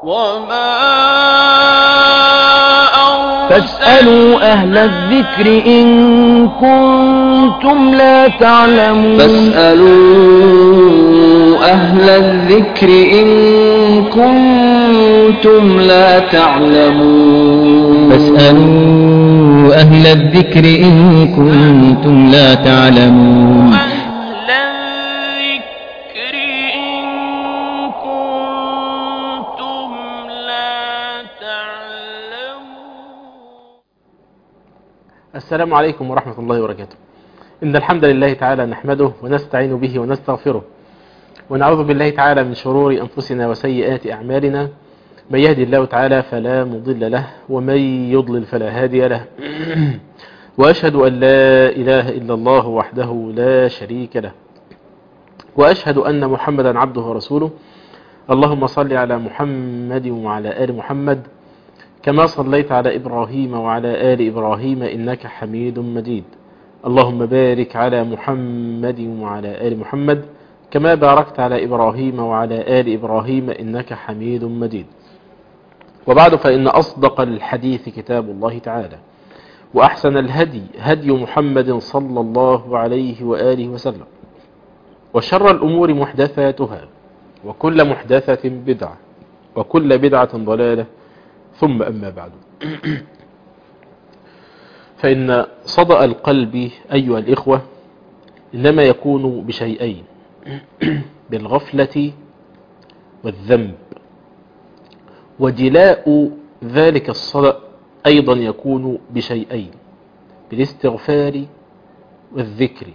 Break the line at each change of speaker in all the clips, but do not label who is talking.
وما
فاسألوا أهل الذكر إن كنتم لا تعلمون
فاسألوا أهل الذكر إن كنتم لا تعلمون
فاسألوا أهل الذكر إن كنتم لا تعلمون
أهل الذكر إن كنتم لا تعلمون
السلام عليكم ورحمة الله وبركاته إن الحمد لله تعالى نحمده ونستعين به ونستغفره ونعوذ بالله تعالى من شرور أنفسنا وسيئات أعمالنا من يهدي الله تعالى فلا مضل له ومن يضلل فلا هادي له وأشهد أن لا إله إلا الله وحده لا شريك له وأشهد أن محمدا عبده ورسوله اللهم صل على محمد وعلى آل محمد كما صليت على إبراهيم وعلى آل إبراهيم إنك حميد مجيد اللهم بارك على محمد وعلى آل محمد كما باركت على إبراهيم وعلى آل إبراهيم إنك حميد مجيد وبعد فإن أصدق الحديث كتاب الله تعالى وأحسن الهدي هدي محمد صلى الله عليه وآله وسلم وشر الأمور محدثاتها وكل محدثة بدعة وكل بدعة ضلالة ثم أما بعد فإن صدأ القلب أيها الإخوة إنما يكون بشيئين بالغفلة والذنب وجلاء ذلك الصدأ أيضا يكون بشيئين بالاستغفار والذكر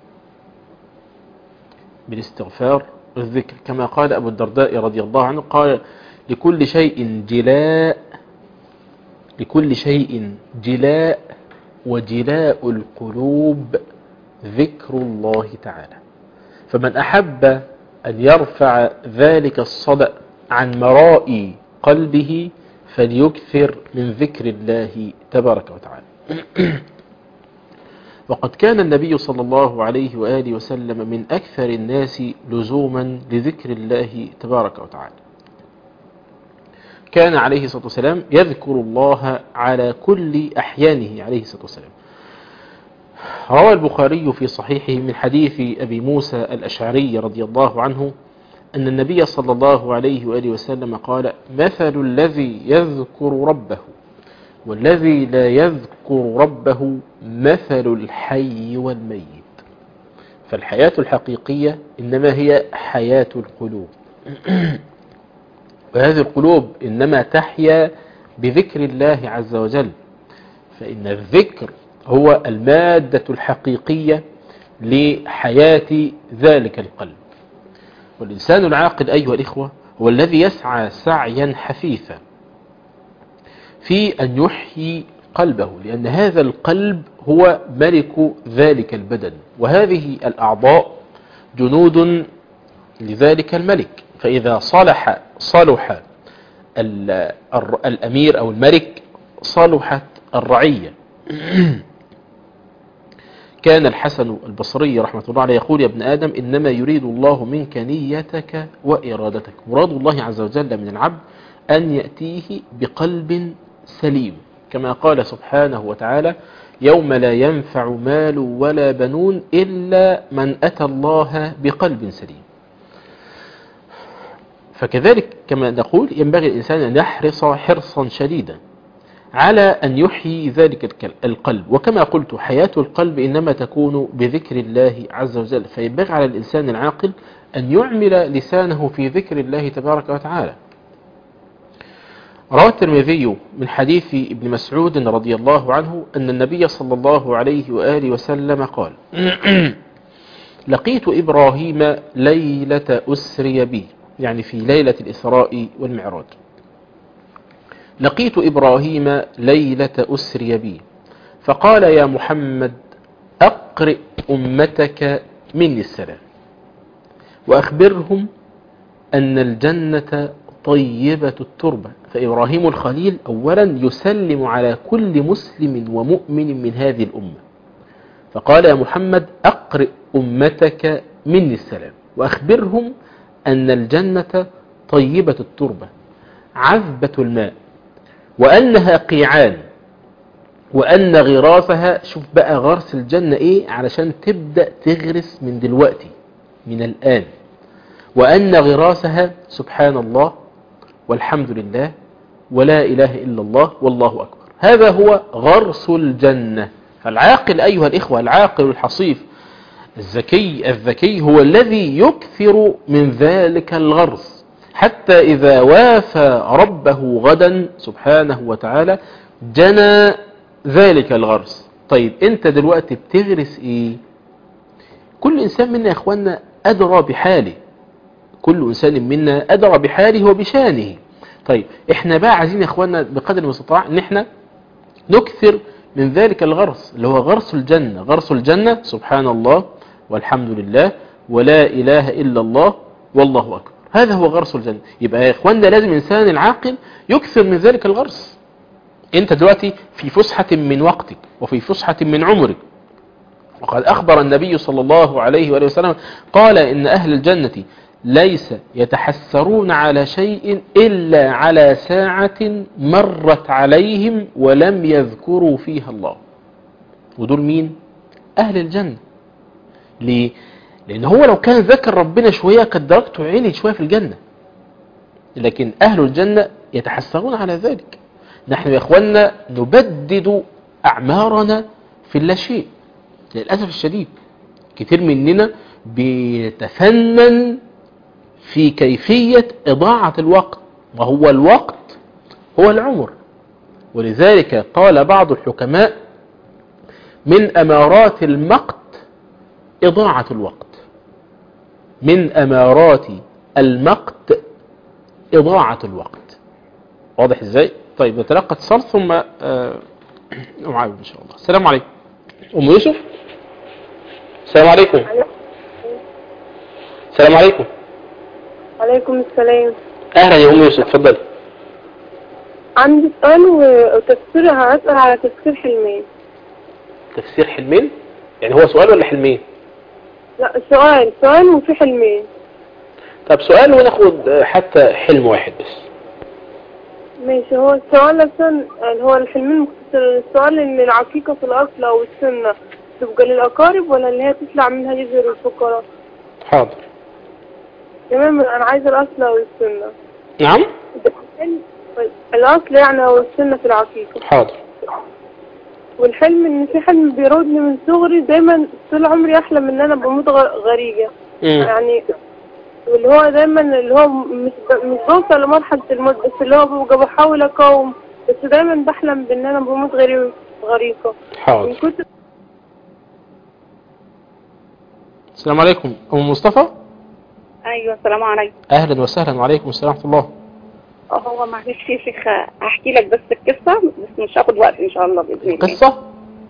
بالاستغفار والذكر كما قال أبو الدرداء رضي الله عنه قال لكل شيء جلاء لكل شيء جلاء وجلاء القلوب ذكر الله تعالى فمن أحب أن يرفع ذلك الصدأ عن مرائي قلبه فليكثر من ذكر الله تبارك وتعالى وقد كان النبي صلى الله عليه وآله وسلم من أكثر الناس لزوما لذكر الله تبارك وتعالى كان عليه الصلاة والسلام يذكر الله على كل أحيانه عليه الصلاة والسلام روى البخاري في صحيحه من حديث أبي موسى الأشعري رضي الله عنه أن النبي صلى الله عليه وآله وسلم قال مثل الذي يذكر ربه والذي لا يذكر ربه مثل الحي والميت فالحياة الحقيقية إنما هي حياة القلوب وهذه القلوب إنما تحيا بذكر الله عز وجل فإن الذكر هو المادة الحقيقية لحياة ذلك القلب والإنسان العاقل أيها الإخوة هو الذي يسعى سعيا حثيثا في أن يحيي قلبه لأن هذا القلب هو ملك ذلك البدن وهذه الأعضاء جنود لذلك الملك فإذا صلح صلح الأمير أو الملك صلحت الرعية كان الحسن البصري رحمة الله عليه يقول يا ابن آدم إنما يريد الله منك نيتك وإرادتك مراد الله عز وجل من العبد أن يأتيه بقلب سليم كما قال سبحانه وتعالى يوم لا ينفع مال ولا بنون إلا من أتى الله بقلب سليم فكذلك كما نقول ينبغي الإنسان أن يحرص حرصا شديدا على أن يحيي ذلك القلب وكما قلت حياة القلب إنما تكون بذكر الله عز وجل فينبغي على الإنسان العاقل أن يعمل لسانه في ذكر الله تبارك وتعالى روى الترمذي من حديث ابن مسعود رضي الله عنه أن النبي صلى الله عليه وآله وسلم قال لقيت إبراهيم ليلة أسري بي يعني في ليلة الإسراء والمعراج لقيت إبراهيم ليلة أسري بي فقال يا محمد أقرئ أمتك مني السلام وأخبرهم أن الجنة طيبة التربة فإبراهيم الخليل أولا يسلم على كل مسلم ومؤمن من هذه الأمة فقال يا محمد أقرئ أمتك مني السلام وأخبرهم أن الجنة طيبة التربة عذبة الماء وأنها قيعان وأن غراسها شوف بقى غرس الجنة إيه علشان تبدأ تغرس من دلوقتي من الآن وأن غراسها سبحان الله والحمد لله ولا إله إلا الله والله أكبر هذا هو غرس الجنة فالعاقل أيها الإخوة العاقل الحصيف الذكي الذكي هو الذي يكثر من ذلك الغرس حتى إذا وافى ربه غدا سبحانه وتعالى جنى ذلك الغرس طيب انت دلوقتي بتغرس ايه كل انسان منا يا اخوانا ادرى بحاله كل انسان منا ادرى بحاله وبشانه طيب احنا بقى عايزين يا اخوانا بقدر المستطاع ان احنا نكثر من ذلك الغرس اللي هو غرس الجنة غرس الجنة سبحان الله والحمد لله ولا إله إلا الله والله أكبر هذا هو غرس الجنة يبقى يا إخواننا لازم إنسان العاقل يكثر من ذلك الغرس أنت دلوقتي في فسحة من وقتك وفي فسحة من عمرك وقد أخبر النبي صلى الله عليه وآله وسلم قال إن أهل الجنة ليس يتحسرون على شيء إلا على ساعة مرت عليهم ولم يذكروا فيها الله ودول مين؟ أهل الجنة ليه؟ لأن هو لو كان ذكر ربنا شوية قد دركته عيني شوية في الجنة لكن أهل الجنة يتحسرون على ذلك نحن يا إخواننا نبدد أعمارنا في اللاشيء للأسف الشديد كتير مننا بيتفنن في كيفية إضاعة الوقت وهو الوقت هو العمر ولذلك قال بعض الحكماء من أمارات المقت إضاعة الوقت من أمارات المقت إضاعة الوقت واضح إزاي؟ طيب نتلقى اتصال ثم آه، نعاود إن شاء الله السلام عليكم أم يوسف السلام عليكم السلام عليكم
عليكم السلام
أهلا يا أم يوسف اتفضلي
عندي سؤال و- وتفسير هسأل على تفسير حلمين
تفسير حلمين يعني هو سؤال ولا حلمين
لا سؤال سؤال وفي حلمين
طب سؤال وناخد آه، حتى حلم واحد بس
ماشي هو السؤال أصلا اللي هو الحلمين مختصر السؤال إن العقيقة في الأصل أو السنة تبقى للأقارب ولا اللي هي تطلع منها جزء للفقراء
حاضر
تمام أنا عايزة الأصل أو السنة
نعم
الحلم- الأصل يعني أو السنة في العقيقة
حاضر
والحلم إن في حلم بيراودني من صغري دايما طول عمري أحلم إن أنا بموت غ- غريقة
مم.
يعني واللي هو دايما اللي هو مش ب... مش بوصل لمرحلة الموت بس اللي هو ببقى بحاول أقاوم بس دايما بحلم بإن أنا بموت غري... غريقة من
حاضر
كتر
السلام عليكم أم مصطفى
ايوه السلام عليكم
أهلا وسهلا وعليكم السلام ورحمة الله
هو معلش يا شيخ هحكي لك بس القصه بس مش هاخد وقت ان شاء الله باذن الله
قصة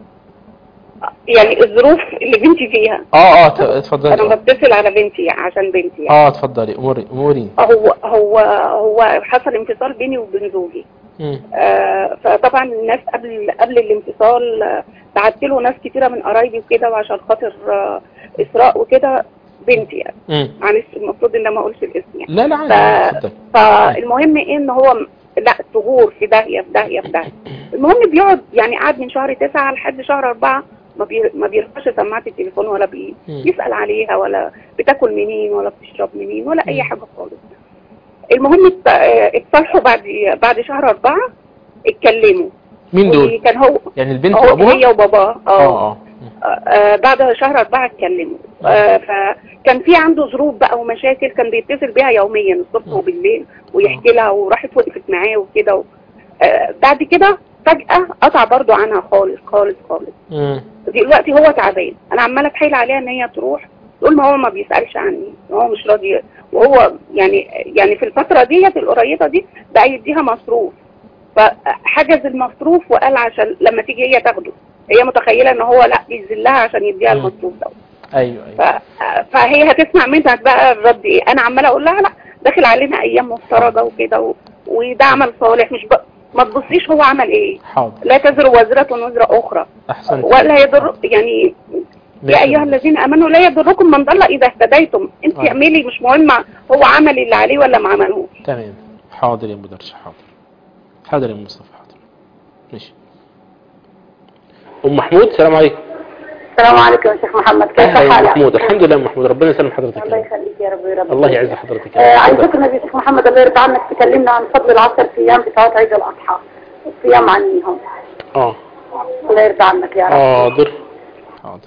يعني الظروف اللي بنتي فيها
اه اه ت-
انا
اتفضلي
بتصل على بنتي عشان بنتي يعني
اه اتفضلي اموري اموري
هو هو هو حصل انفصال بيني وبين زوجي
مم.
آه فطبعا الناس قبل قبل الانفصال آه، بعت له ناس كتيره من قرايبي وكده وعشان خاطر آه، اسراء وكده بنتي يعني
مم.
معلش المفروض ان أنا ما اقولش الاسم يعني
لا لا عادي
ف-
اتفضلي
فالمهم ايه ان هو م- لا ظهور في داهيه في داهيه في داهيه المهم بيقعد يعني قعد من شهر تسعة لحد شهر أربعة ما بي ما بيرفعش سماعة التليفون ولا بي
مم.
يسأل عليها ولا بتاكل منين ولا بتشرب منين ولا أي حاجة خالص المهم ات- آه، اتصالحوا بعد بعد شهر أربعة اتكلموا
مين دول
وكان هو
يعني البنت
هو هي
وابوها
وباباه
اه اه
آه، بعد شهر أربعة اتكلموا آه، فكان في عنده ظروف بقى ومشاكل كان بيتصل بيها يوميا الصبح وبالليل ويحكي لها وراحت وقفت معاه وكده و- آه، بعد كده فجأة قطع برضو عنها خالص خالص خالص
مم.
دلوقتي هو تعبان انا عماله اتحايل عليها ان هي تروح تقول ما هو ما بيسالش عني هو مش راضي وهو يعني يعني في الفتره ديت القريبه دي بقى يديها مصروف فحجز المصروف وقال عشان لما تيجي هي تاخده هي متخيله ان هو لا بيذلها عشان يديها
مم.
المصروف ده
ايوه
ف...
ايوه
فهي هتسمع منك بقى الرد ايه انا عماله اقول لها لا داخل علينا ايام مفترجه وكده و... وده عمل صالح مش ب... ما تبصيش هو عمل ايه
حاضر
لا تزر وازره وزر اخرى
احسنت
ولا يضر يعني يا ايها الذين امنوا لا يضركم من ضل اذا اهتديتم انت
آه.
اعملي مش مهم هو عمل اللي عليه ولا ما عملهوش
تمام حاضر يا مدرس حاضر حاضر يا مصطفى حاضر ماشي ام محمود السلام عليكم
السلام عليكم يا شيخ محمد كيف
اهلا يا
حالك؟
محمود الحمد لله يا محمود ربنا يسلم حضرتك
الله
يا رب.
يخليك يا رب يا رب
الله يعز حضرتك يا
آه
رب.
عايزك
اتفضل.
النبي يا شيخ محمد الله يرضى عنك تكلمنا عن فضل العشر ايام بتوعت عيد الاضحى الصيام عنهم
اه
الله يرضى عنك يا رب
حاضر حاضر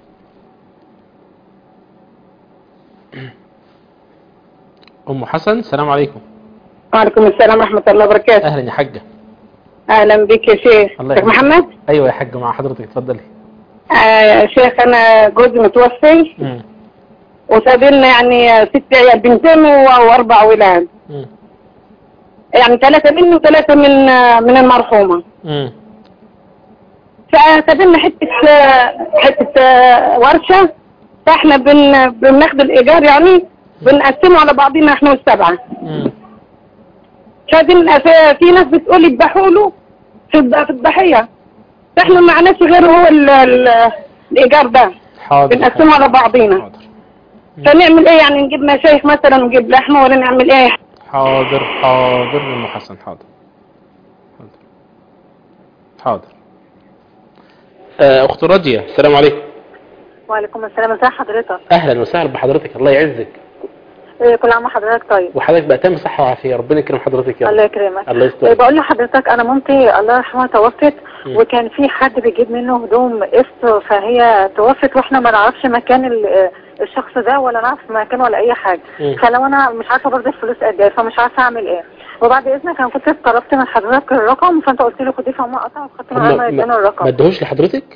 ام حسن السلام عليكم
وعليكم السلام ورحمة الله وبركاته
اهلا يا حاجه
اهلا بك يا شيخ
الله
شيخ
يخليك.
محمد
ايوه يا حاجه مع حضرتك اتفضلي
آه يا شيخ انا جوزي متوفي
مم.
وساب لنا يعني ست عيال بنتين و- واربع ولاد
مم.
يعني ثلاثة مني وثلاثة من آه، من المرحومة
مم.
فساب لنا حتة آه، حتة آه، ورشة فاحنا بن بناخد الايجار يعني بنقسمه على بعضنا احنا والسبعة
مم.
فدين في في ناس بتقول يذبحوا له في الض- في الضحية فاحنا ما معناش غير هو ال- ال- الايجار ده
حاضر
بنقسمه على بعضينا
حاضر
فنعمل ايه يعني نجيب مشايخ مثلا ونجيب لحمه ولا نعمل ايه
حاضر حاضر يا ام حسن حاضر حاضر حاضر آه، اخت راجية السلام عليكم
وعليكم السلام ازي حضرتك
اهلا وسهلا بحضرتك الله يعزك
إيه، كل عام وحضرتك طيب
وحضرتك بقى تم صحة وعافية ربنا يكرم حضرتك يا
الله
رب
يكرمك
الله
إيه،
يستر
بقول لحضرتك انا مامتي الله يرحمها توفت
مم.
وكان في حد بيجيب منه هدوم قسط فهي توفت واحنا ما نعرفش مكان ال- آه، الشخص ده ولا نعرف مكان ولا اي حاجه
مم.
فلو انا مش عارفه برضه الفلوس قد ايه فمش عارفه اعمل ايه وبعد اذنك انا كنت طلبت من حضرتك الرقم فانت قلت لي خديه فهم قطع وخدت من
هم
غير ما
ما
يدينا
ما
الرقم
ادهوش لحضرتك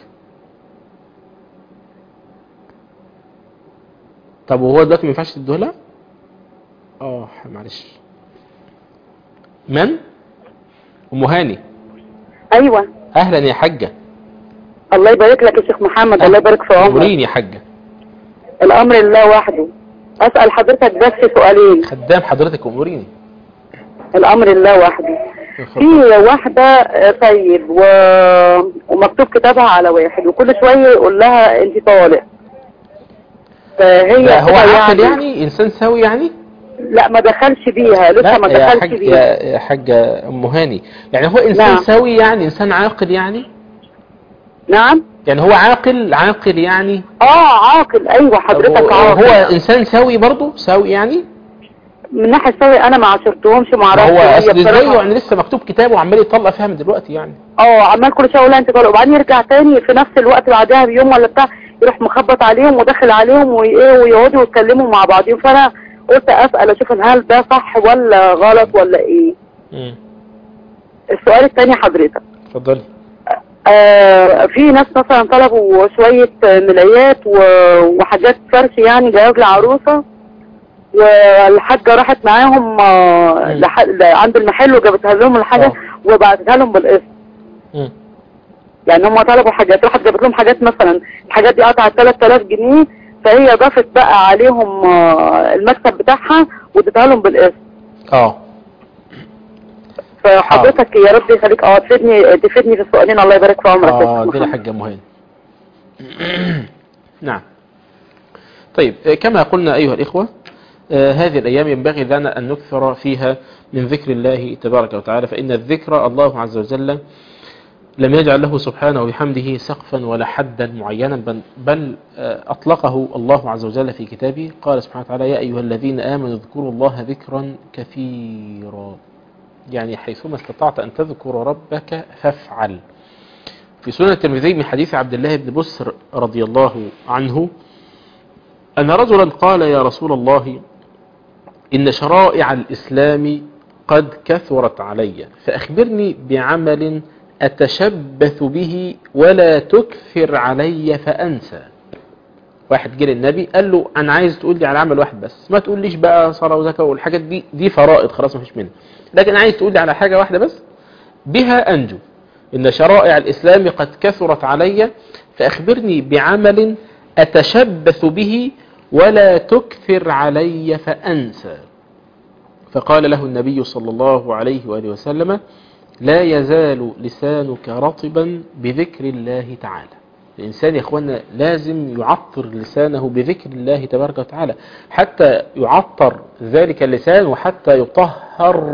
طب وهو دلوقتي ما ينفعش تديه لها اه معلش من ام هاني
ايوه
اهلا يا حاجه
الله يبارك لك يا شيخ محمد الله يبارك في عمرك
اموريني يا حاجه
الامر لله وحده اسال حضرتك بس سؤالين
خدام حضرتك اموريني
الامر لله وحده في واحدة آه، طيب و... ومكتوب كتابها على واحد وكل شوية يقول لها انت طالق فهي
لا هو
كده
عاقل يعني انسان سوي يعني
لا ما دخلش بيها لسه ما
لا يا
دخلش
حاج
بيها
يا يا حاجه ام هاني يعني هو انسان
نعم.
سوي يعني انسان عاقل يعني
نعم
يعني هو عاقل عاقل يعني
اه عاقل ايوه
طب
حضرتك
هو,
عاقل
هو انسان سوي برضه سوي يعني
من ناحية سوي انا ما عاشرتهمش ما
ما
اعرفش
هو
هي
اصل ازاي
بصراحة-
يعني لسه مكتوب كتاب وعمال يطلق فيها من دلوقتي يعني
اه عمال كل شويه يقول لها انت طالق وبعدين يرجع تاني في نفس الوقت بعدها بيوم ولا بتاع يروح مخبط عليهم وداخل عليهم وايه ويقعدوا يتكلموا مع بعضهم فانا قلت اسال اشوف إن هل ده صح ولا غلط ولا ايه
امم
السؤال الثاني حضرتك
اتفضلي
آه في ناس مثلا طلبوا شوية ملايات و- وحاجات فرش يعني جواز لعروسة والحاجة راحت معاهم آه
مم.
لح- ل- عند المحل وجابتها لهم الحاجة
آه.
وبعتها لهم بالقسط
امم
يعني هم طلبوا حاجات راحت جابت لهم حاجات مثلا الحاجات دي قطعت 3000 جنيه فهي ضافت بقى عليهم آه المكسب بتاعها واديتها لهم بالقسط
اه
فحضرتك يا رب يخليك اه تفيدني تفيدني في السؤالين الله يبارك في عمرك يا
اه
شيخ
دي
محمد.
حاجه مهمه نعم طيب آه، كما قلنا ايها الاخوه آه، هذه الايام ينبغي لنا ان نكثر فيها من ذكر الله تبارك وتعالى فان الذكر الله عز وجل لم يجعل له سبحانه وبحمده سقفا ولا حدا معينا بل, بل آه، أطلقه الله عز وجل في كتابه قال سبحانه وتعالى يا أيها الذين آمنوا اذكروا الله ذكرا كثيرا يعني حيثما استطعت أن تذكر ربك فافعل في سنة الترمذي من حديث عبد الله بن بسر رضي الله عنه أن رجلا قال يا رسول الله إن شرائع الإسلام قد كثرت علي فأخبرني بعمل أتشبث به ولا تكثر علي فأنسى واحد جه للنبي قال له أنا عايز تقول لي على عمل واحد بس ما تقوليش بقى صلاة وزكاة والحاجات دي دي فرائض خلاص ما فيش منها لكن عايز تقول لي على حاجة واحدة بس بها أنجو إن شرائع الإسلام قد كثرت علي فأخبرني بعمل أتشبث به ولا تكثر علي فأنسى فقال له النبي صلى الله عليه وآله وسلم لا يزال لسانك رطبا بذكر الله تعالى الإنسان يا إخوانا لازم يعطر لسانه بذكر الله تبارك وتعالى حتى يعطر ذلك اللسان وحتى يطهر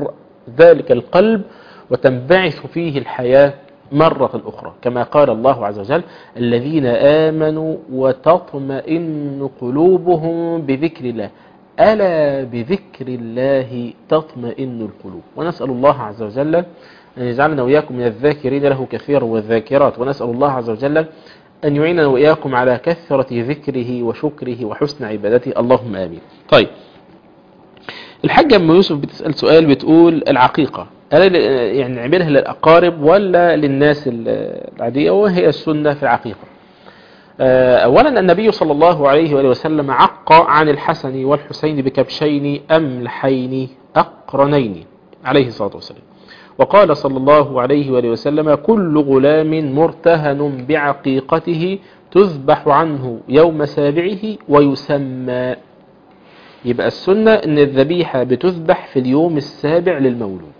ذلك القلب وتنبعث فيه الحياة مرة أخرى كما قال الله عز وجل الذين آمنوا وتطمئن قلوبهم بذكر الله ألا بذكر الله تطمئن القلوب ونسأل الله عز وجل أن يجعلنا وإياكم من الذاكرين له كثيرا والذاكرات ونسأل الله عز وجل أن يعيننا وإياكم على كثرة ذكره وشكره وحسن عبادته اللهم آمين طيب الحاجة أم يوسف بتسأل سؤال بتقول العقيقة هل يعني نعملها للأقارب ولا للناس العادية وهي السنة في العقيقة أولا النبي صلى الله عليه وآله وسلم عق عن الحسن والحسين بكبشين أملحين أقرنين عليه الصلاة والسلام وقال صلى الله عليه وآله وسلم كل غلام مرتهن بعقيقته تذبح عنه يوم سابعه ويسمى يبقى السنة ان الذبيحة بتذبح في اليوم السابع للمولود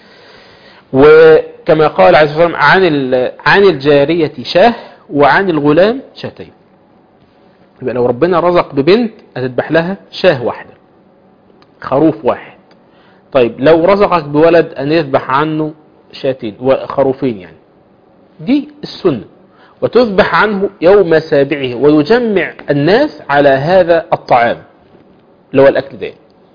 وكما قال عليه الصلاة والسلام عن عن الجارية شاه وعن الغلام شاتين يبقى لو ربنا رزق ببنت هتذبح لها شاه واحدة خروف واحد طيب لو رزقك بولد أن يذبح عنه شاتين وخروفين يعني دي السنة وتذبح عنه يوم سابعه ويجمع الناس على هذا الطعام اللي هو الأكل ده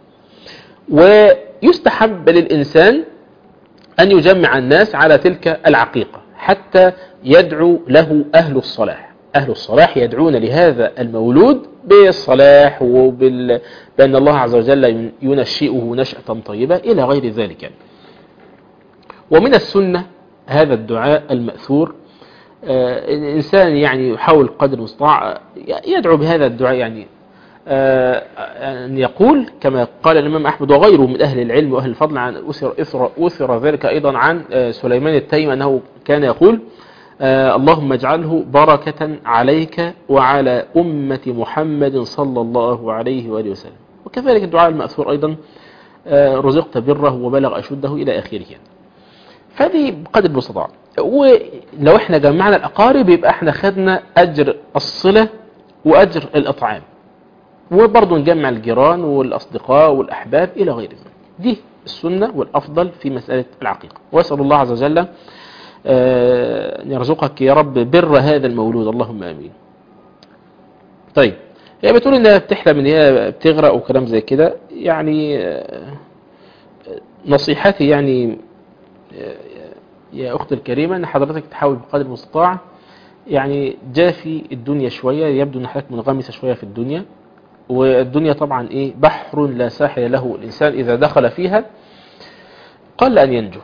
ويستحب للإنسان أن يجمع الناس على تلك العقيقة حتى يدعو له أهل الصلاح أهل الصلاح يدعون لهذا المولود بالصلاح وبال... بأن الله عز وجل ينشئه نشأة طيبة إلى غير ذلك يعني. ومن السنة هذا الدعاء المأثور آه الإنسان يعني يحاول قدر المستطاع يدعو بهذا الدعاء يعني آه أن يقول كما قال الإمام أحمد وغيره من أهل العلم وأهل الفضل عن أثر, أثر, أثر ذلك أيضا عن آه سليمان التيم أنه كان يقول آه اللهم اجعله بركة عليك وعلى أمة محمد صلى الله عليه وآله وسلم وكذلك الدعاء المأثور أيضا رزقت بره وبلغ أشده إلى آخره يعني. فهذه بقدر المستطاع ولو احنا جمعنا الأقارب يبقى احنا خدنا أجر الصلة وأجر الإطعام وبرضه نجمع الجيران والأصدقاء والأحباب إلى غير ذلك دي السنة والأفضل في مسألة العقيقة وأسأل الله عز وجل أن يرزقك يا رب بر هذا المولود اللهم آمين طيب هي بتقول انها بتحلم ان هي بتغرق وكلام زي كده يعني نصيحتي يعني يا اختي الكريمة ان حضرتك تحاول بقدر المستطاع يعني جافي الدنيا شوية يبدو ان حضرتك منغمسة شوية في الدنيا والدنيا طبعا ايه بحر لا ساحل له الانسان اذا دخل فيها قل ان ينجو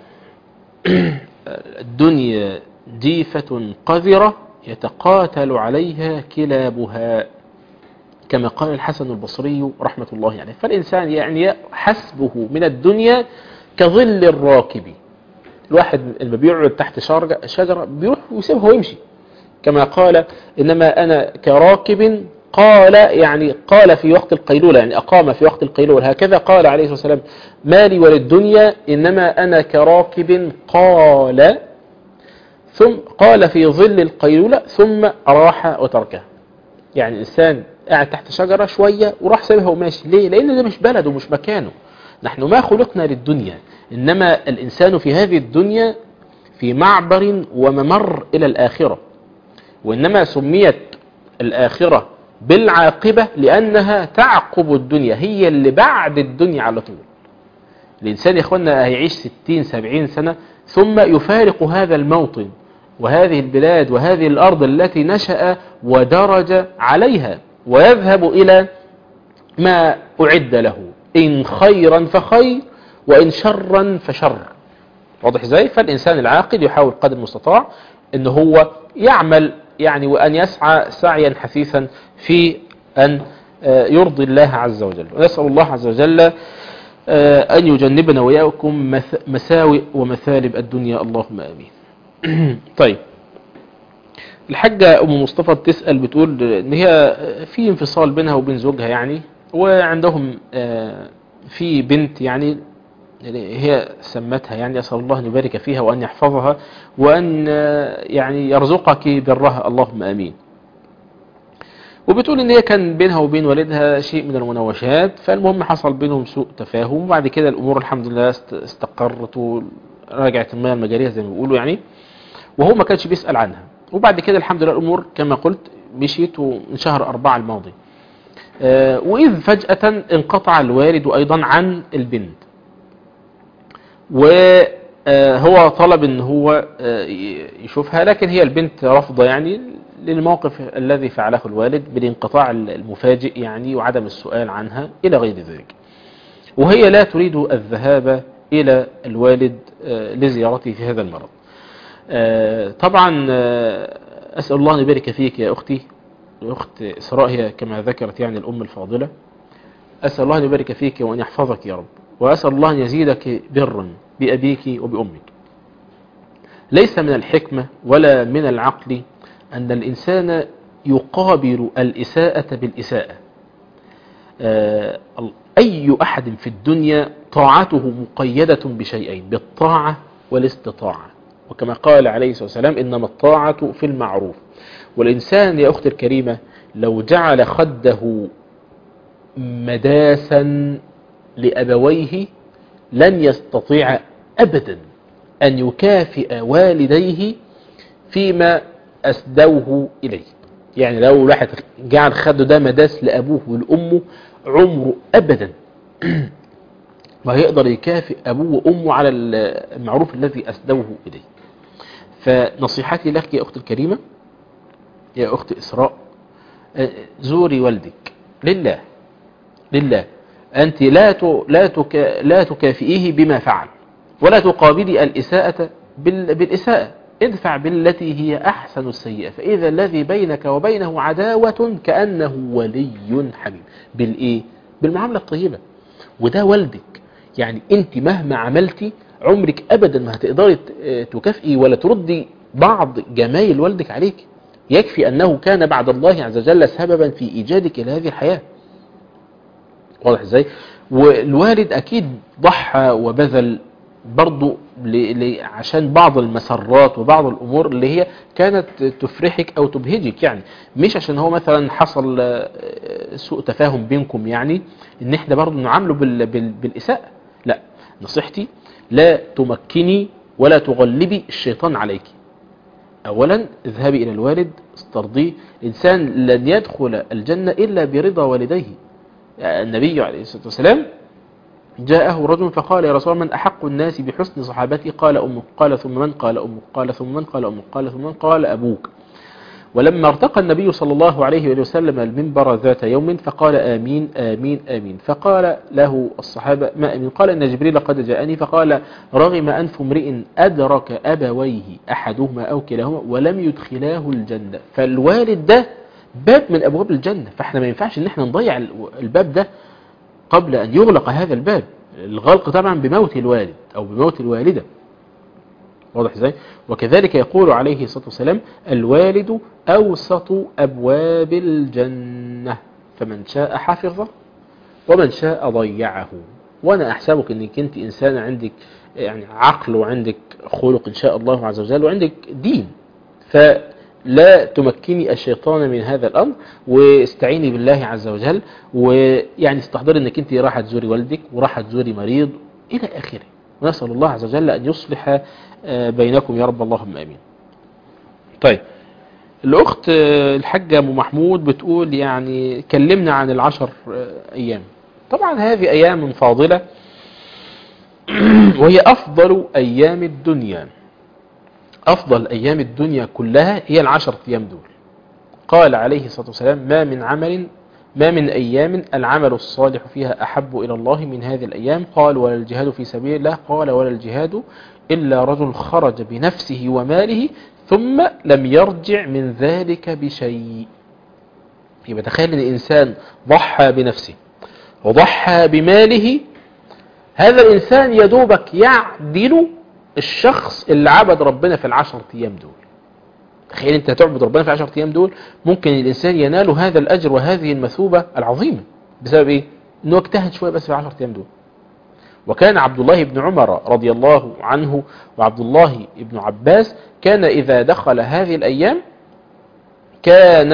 الدنيا جيفة قذرة يتقاتل عليها كلابها كما قال الحسن البصري رحمة الله عليه فالإنسان يعني حسبه من الدنيا كظل الراكب الواحد لما بيقعد تحت شجرة بيروح ويسيبها ويمشي كما قال إنما أنا كراكب قال يعني قال في وقت القيلولة يعني أقام في وقت القيلولة هكذا قال عليه الصلاة والسلام مالي وللدنيا إنما أنا كراكب قال ثم قال في ظل القيلولة ثم راح وتركها يعني الإنسان قاعد تحت شجرة شوية وراح سابها وماشي ليه؟ لأن ده مش بلده ومش مكانه نحن ما خلقنا للدنيا إنما الإنسان في هذه الدنيا في معبر وممر إلى الآخرة وإنما سميت الآخرة بالعاقبة لأنها تعقب الدنيا هي اللي بعد الدنيا على طول الإنسان يا إخوانا هيعيش ستين سبعين سنة ثم يفارق هذا الموطن وهذه البلاد وهذه الأرض التي نشأ ودرج عليها ويذهب إلى ما أعد له إن خيرا فخير وإن شرا فشر واضح ازاي فالإنسان العاقل يحاول قدر المستطاع أن هو يعمل يعني وأن يسعى سعيا حثيثا في أن يرضي الله عز وجل ونسأل الله عز وجل أن يجنبنا وإياكم مساوئ ومثالب الدنيا اللهم آمين طيب الحاجة أم مصطفى بتسأل بتقول إن هي في انفصال بينها وبين زوجها يعني وعندهم في بنت يعني هي سمتها يعني أسأل الله أن يبارك فيها وأن يحفظها وأن يعني يرزقك برها اللهم آمين وبتقول ان هي كان بينها وبين والدها شيء من المناوشات فالمهم حصل بينهم سوء تفاهم وبعد كده الامور الحمد لله است- استقرت ورجعت المياه المجارية زي ما بيقولوا يعني وهو ما كانش بيسأل عنها وبعد كده الحمد لله الامور كما قلت مشيت من شهر أربعة الماضي آه، وإذ فجأة انقطع الوالد أيضا عن البنت وهو طلب ان هو آه، ي- يشوفها لكن هي البنت رافضة يعني للموقف الذي فعله الوالد بالانقطاع المفاجئ يعني وعدم السؤال عنها إلى غير ذلك وهي لا تريد الذهاب إلى الوالد آه، لزيارته في هذا المرض آه، طبعا آه، أسأل الله أن يبارك فيك يا أختي أخت إسراء هي كما ذكرت يعني الأم الفاضلة أسأل الله أن يبارك فيك وأن يحفظك يا رب وأسأل الله أن يزيدك برا بأبيك وبأمك ليس من الحكمة ولا من العقل أن الإنسان يقابل الإساءة بالإساءة آه، أي أحد في الدنيا طاعته مقيدة بشيئين بالطاعة والاستطاعة وكما قال عليه الصلاة والسلام إنما الطاعة في المعروف والإنسان يا أختي الكريمة لو جعل خده مداسا لأبويه لن يستطيع أبدا أن يكافئ والديه فيما أسدوه إليه يعني لو الواحد جعل خده ده مداس لأبوه ولأمه عمره أبدا ما يقدر يكافئ أبوه وأمه على المعروف الذي أسدوه إليه فنصيحتي لك يا أختي الكريمة يا أخت إسراء آه، زوري والدك لله لله أنت لا ت- لا تك- لا تكافئيه بما فعل ولا تقابلي الإساءة بال- بالإساءة ادفع بالتي هي أحسن السيئة فإذا الذي بينك وبينه عداوة كأنه ولي حميم بالإيه؟ بالمعاملة الطيبة وده والدك يعني أنت مهما عملتي عمرك أبدا ما هتقدري ت- آه، تكافئي ولا تردي بعض جمايل والدك عليك يكفي أنه كان بعد الله عز وجل سببا في إيجادك إلى هذه الحياة واضح ازاي والوالد اكيد ضحى وبذل برضو ل... ل... عشان بعض المسرات وبعض الامور اللي هي كانت تفرحك او تبهجك يعني مش عشان هو مثلا حصل آه، سوء تفاهم بينكم يعني ان احنا برضو نعامله بال... بال... بالاساءة لا نصيحتي لا تمكني ولا تغلبي الشيطان عليك اولا اذهبي الى الوالد استرضيه الانسان لن يدخل الجنة الا برضا والديه النبي عليه الصلاة والسلام جاءه رجل فقال يا رسول الله من أحق الناس بحسن صحابتي قال أمك قال ثم من قال أمك قال ثم من قال أمك قال ثم من قال أبوك ولما ارتقى النبي صلى الله عليه وآله وسلم المنبر ذات يوم فقال آمين آمين آمين فقال له الصحابة ما آمين قال إن جبريل قد جاءني فقال رغم أنف امرئ أدرك أبويه أحدهما أو كلاهما ولم يدخلاه الجنة فالوالد ده باب من أبواب الجنة فاحنا ما ينفعش ان احنا نضيع الباب ده قبل أن يغلق هذا الباب الغلق طبعا بموت الوالد أو بموت الوالدة واضح ازاي وكذلك يقول عليه الصلاة والسلام الوالد أوسط أبواب الجنة فمن شاء حفظه ومن شاء ضيعه وأنا أحسبك أنك أنت إنسان عندك يعني عقل وعندك خلق إن شاء الله عز وجل وعندك دين فلا تمكني الشيطان من هذا الأمر واستعيني بالله عز وجل ويعني استحضري أنك أنت راح تزوري والدك وراح تزوري مريض إلى آخره ونسأل الله عز وجل أن يصلح بينكم يا رب اللهم أمين طيب الأخت الحاجة أم محمود بتقول يعني كلمنا عن العشر أيام طبعا هذه أيام فاضلة وهي أفضل أيام الدنيا أفضل أيام الدنيا كلها هي العشر أيام دول قال عليه الصلاة والسلام ما من عمل ما من أيام العمل الصالح فيها أحب إلى الله من هذه الأيام قال ولا الجهاد في سبيل الله قال ولا الجهاد إلا رجل خرج بنفسه وماله ثم لم يرجع من ذلك بشيء يبقى تخيل ان الانسان ضحى بنفسه وضحى بماله هذا الانسان يدوبك يعدل الشخص اللي عبد ربنا في العشر ايام دول تخيل انت تعبد ربنا في العشر ايام دول ممكن الانسان ينال هذا الاجر وهذه المثوبة العظيمة بسبب ايه انه اجتهد شوية بس في العشر ايام دول وكان عبد الله بن عمر رضي الله عنه وعبد الله بن عباس كان إذا دخل هذه الأيام كان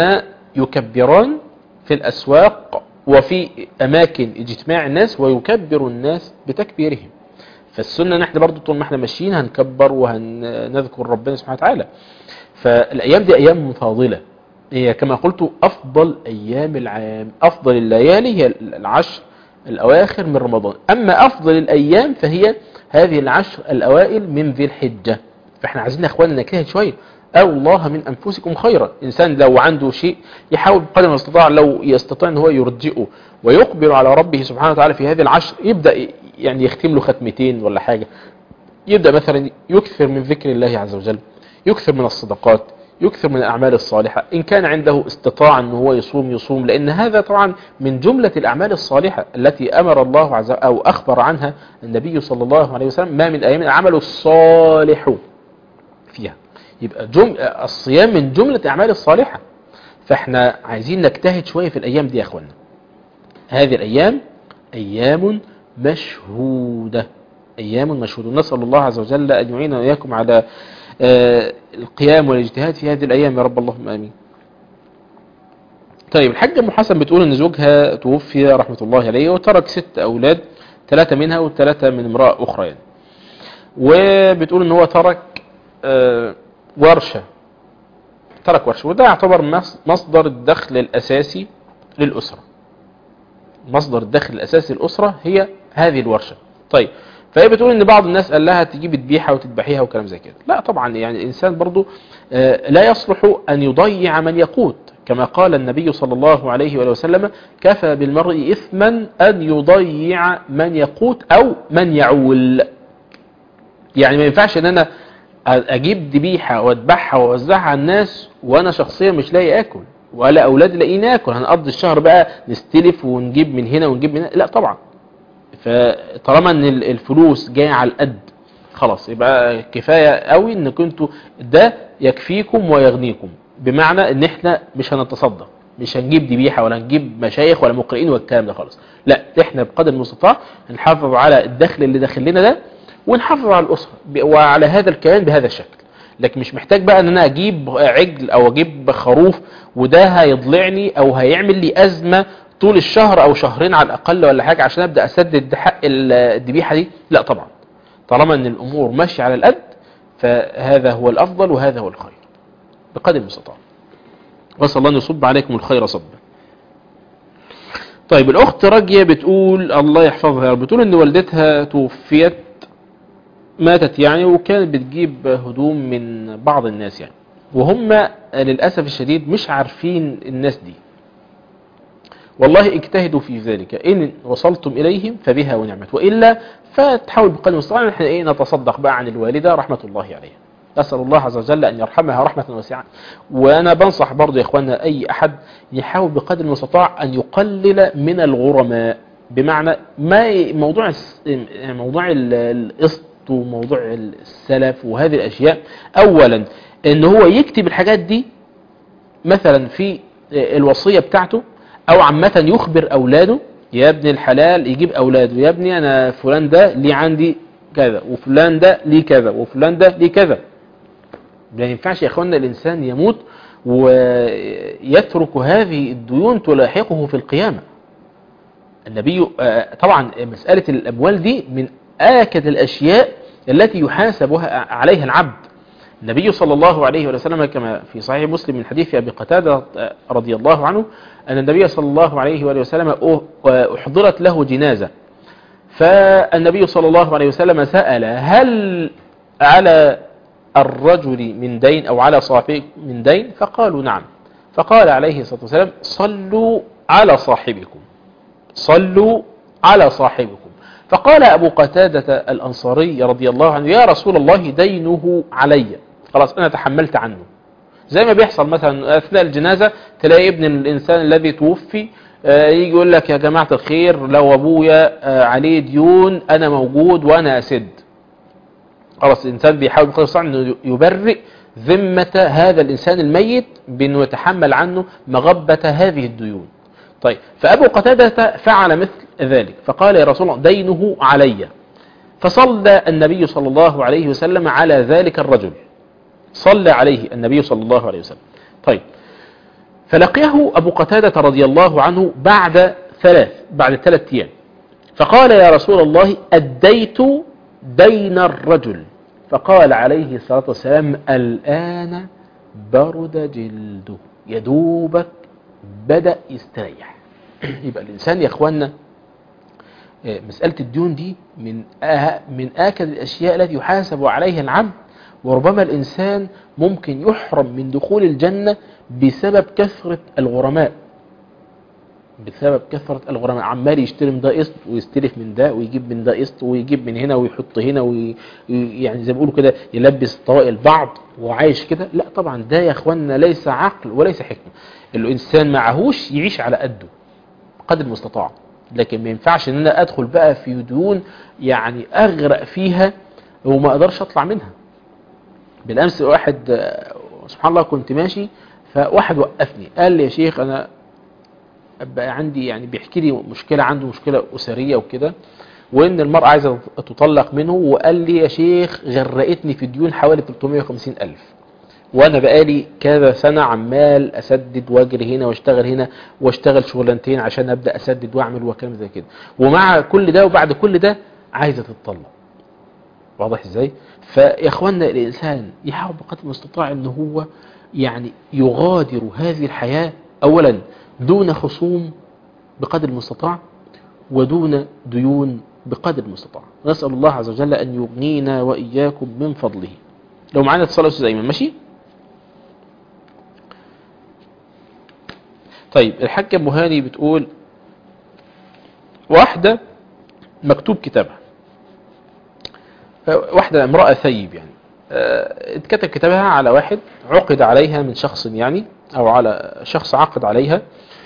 يكبران في الأسواق وفي أماكن اجتماع الناس ويكبر الناس بتكبيرهم فالسنة نحن برضو طول ما احنا ماشيين هنكبر وهنذكر ربنا سبحانه وتعالى فالأيام دي أيام فاضلة هي كما قلت أفضل أيام العام أفضل الليالي هي العشر الأواخر من رمضان أما أفضل الأيام فهي هذه العشر الأوائل من ذي الحجة فاحنا عايزين يا أخواننا نجتهد شوية أو الله من أنفسكم خيرا إنسان لو عنده شيء يحاول بقدر ما يستطاع لو يستطيع أن هو يرجئه ويقبل على ربه سبحانه وتعالى في هذه العشر يبدأ يعني يختم له ختمتين ولا حاجة يبدأ مثلا يكثر من ذكر الله عز وجل يكثر من الصدقات يكثر من الأعمال الصالحة إن كان عنده استطاع أن هو يصوم يصوم لأن هذا طبعا من جملة الأعمال الصالحة التي أمر الله عز وجل أو أخبر عنها النبي صلى الله عليه وسلم ما من أيام العمل الصالح فيها يبقى جم... الصيام من جملة الأعمال الصالحة فاحنا عايزين نجتهد شوية في الأيام دي يا أخوانا هذه الأيام أيام مشهودة أيام مشهودة نسأل الله عز وجل أن يعيننا وإياكم على آه، القيام والاجتهاد في هذه الأيام يا رب اللهم آمين طيب الحاجة أم حسن بتقول أن زوجها توفي رحمة الله عليه وترك ست أولاد ثلاثة منها وثلاثة من امرأة أخرى يعني وبتقول أن هو ترك آه، ورشة ترك ورشة وده يعتبر مص- مصدر الدخل الأساسي للأسرة مصدر الدخل الأساسي للأسرة هي هذه الورشة طيب فهي بتقول ان بعض الناس قال لها تجيب تبيعها وتذبحيها وكلام زي كده لا طبعا يعني الانسان برضو آه، لا يصلح ان يضيع من يقوت كما قال النبي صلى الله عليه وآله وسلم كفى بالمرء اثما ان يضيع من يقوت او من يعول يعني ما ينفعش ان انا اجيب ذبيحه واذبحها واوزعها على الناس وانا شخصيا مش لاقي اكل ولا اولادي لاقيين اكل هنقضي الشهر بقى نستلف ونجيب من هنا ونجيب من هنا لا طبعا فطالما ان ال- الفلوس جايه على القد خلاص يبقى كفايه قوي ان كنتوا ده يكفيكم ويغنيكم بمعنى ان احنا مش هنتصدق مش هنجيب ذبيحه ولا هنجيب مشايخ ولا مقرئين والكلام ده خالص لا احنا بقدر المستطاع نحافظ على الدخل اللي داخل لنا ده ونحافظ على الاسره ب- وعلى هذا الكيان بهذا الشكل لكن مش محتاج بقى ان انا اجيب عجل او اجيب خروف وده هيضلعني او هيعمل لي ازمه طول الشهر او شهرين على الاقل ولا حاجه عشان ابدا اسدد حق ال- الذبيحه دي لا طبعا طالما ان الامور ماشيه على القد فهذا هو الافضل وهذا هو الخير بقدر المستطاع واسال الله ان يصب عليكم الخير صبا طيب الاخت راجيه بتقول الله يحفظها يا رب بتقول ان والدتها توفيت ماتت يعني وكانت بتجيب هدوم من بعض الناس يعني وهم للأسف الشديد مش عارفين الناس دي والله اجتهدوا في ذلك إن وصلتم إليهم فبها ونعمت وإلا فتحاول بقدر المستطاع إن احنا إيه نتصدق بقى عن الوالدة رحمة الله عليها أسأل الله عز وجل أن يرحمها رحمة واسعة وأنا بنصح برضو يا إخواننا أي أحد يحاول بقدر المستطاع أن يقلل من الغرماء بمعنى ما موضوع الس- موضوع ال- القسط وموضوع السلف وهذه الأشياء أولا أن هو يكتب الحاجات دي مثلا في الوصية بتاعته أو عامة يخبر أولاده يا ابن الحلال يجيب أولاده يا ابني أنا فلان ده لي عندي كذا وفلان ده لي كذا وفلان ده لي كذا ما ينفعش يا اخوانا الانسان يموت ويترك هذه الديون تلاحقه في القيامة النبي آه، طبعا مسألة الأموال دي من آكد الأشياء التي يحاسبها عليها العبد النبي صلى الله عليه وسلم كما في صحيح مسلم من حديث أبي قتادة آه، رضي الله عنه أن النبي صلى الله عليه وآله وسلم أه- أحضرت له جنازة فالنبي صلى الله عليه وسلم سأل هل على الرجل من دين أو على صاحبه من دين فقالوا نعم فقال عليه الصلاة والسلام صلوا على صاحبكم صلوا على صاحبكم فقال أبو قتادة الأنصاري رضي الله عنه يا رسول الله دينه علي خلاص أنا تحملت عنه زي ما بيحصل مثلا أثناء الجنازة تلاقي ابن الإنسان الذي توفي آه، يجي يقول لك يا جماعة الخير لو أبويا آه، عليه ديون أنا موجود وأنا أسد خلاص الإنسان بيحاول بقدر المستطاع أنه يبرئ ذمة هذا الإنسان الميت بأنه يتحمل عنه مغبة هذه الديون طيب فأبو قتادة فعل مثل ذلك فقال يا رسول الله دينه علي فصلى النبي صلى الله عليه وسلم على ذلك الرجل صلى عليه النبي صلى الله عليه وسلم طيب فلقيه أبو قتادة رضي الله عنه بعد ثلاث بعد ثلاث أيام فقال يا رسول الله أديت دين الرجل فقال عليه الصلاة والسلام الآن برد جلده يدوبك بدأ يستريح يبقى الإنسان يا أخوانا آه، مسألة الديون دي من آه من آكد الأشياء التي يحاسب عليها العبد وربما الإنسان ممكن يحرم من دخول الجنة بسبب كثرة الغرماء بسبب كثرة الغرماء عمال يشتري من ده قسط ويستلف من ده ويجيب من ده قسط ويجيب من هنا ويحط هنا وي... يعني زي ما بيقولوا كده يلبس طوائل بعض وعايش كده لا طبعا ده يا اخوانا ليس عقل وليس حكمة الانسان معهوش يعيش على قده قدر المستطاع لكن ما ينفعش ان انا ادخل بقى في ديون يعني اغرق فيها وما اقدرش اطلع منها بالامس واحد آه، سبحان الله كنت ماشي فواحد وقفني قال لي يا شيخ انا بقى عندي يعني بيحكي لي مشكلة عنده مشكلة أسرية وكده وإن المرأة عايزة تطلق منه وقال لي يا شيخ غرقتني في ديون حوالي 350 ألف وأنا بقالي كذا سنة عمال أسدد وأجري هنا واشتغل هنا واشتغل شغلانتين عشان أبدأ أسدد وأعمل وكلام زي كده ومع كل ده وبعد كل ده عايزة تتطلق واضح ازاي فيا اخوانا الانسان يحاول بقدر المستطاع ان هو يعني يغادر هذه الحياة اولا دون خصوم بقدر المستطاع ودون ديون بقدر المستطاع نسأل الله عز وجل أن يغنينا وإياكم من فضله لو معانا اتصال يا أستاذ أيمن ماشي طيب الحاجة أم هاني بتقول واحدة مكتوب كتابها واحدة امرأة ثيب يعني آه، اتكتب كتابها على واحد عقد عليها من شخص يعني او على شخص عقد عليها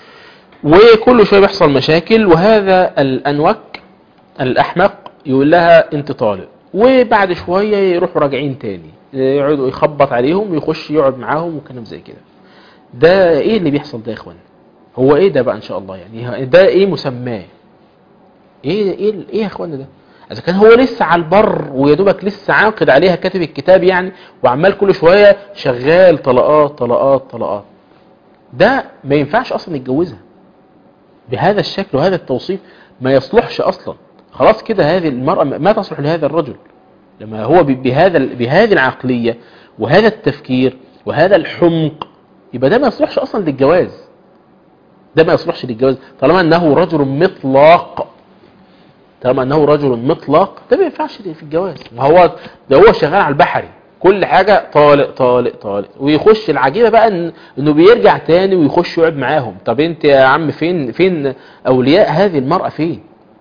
وكل شوية بيحصل مشاكل وهذا الانوك الاحمق يقول لها انت طالق وبعد شوية يروحوا راجعين تاني يقعدوا يخبط عليهم ويخش يقعد معاهم وكلام زي كده ده ايه اللي بيحصل ده يا اخوان هو ايه ده بقى ان شاء الله يعني ده ايه مسماه ايه ايه ايه يا اخوانا ده اذا كان هو لسه على البر ويا دوبك لسه عاقد عليها كاتب الكتاب يعني وعمال كل شويه شغال طلقات طلقات طلقات ده ما ينفعش اصلا يتجوزها بهذا الشكل وهذا التوصيف ما يصلحش اصلا خلاص كده هذه المرأة ما تصلح لهذا الرجل لما هو ب- بهذا ال- بهذه العقلية وهذا التفكير وهذا الحمق يبقى ده ما يصلحش اصلا للجواز ده ما يصلحش للجواز طالما انه رجل مطلق طالما انه رجل مطلق ده ما ينفعش في الجواز ما هو ده هو شغال على البحري كل حاجة طالق طالق طالق ويخش العجيبة بقى إن انه بيرجع تاني ويخش يقعد معاهم طب انت يا عم فين فين اولياء هذه المرأة فين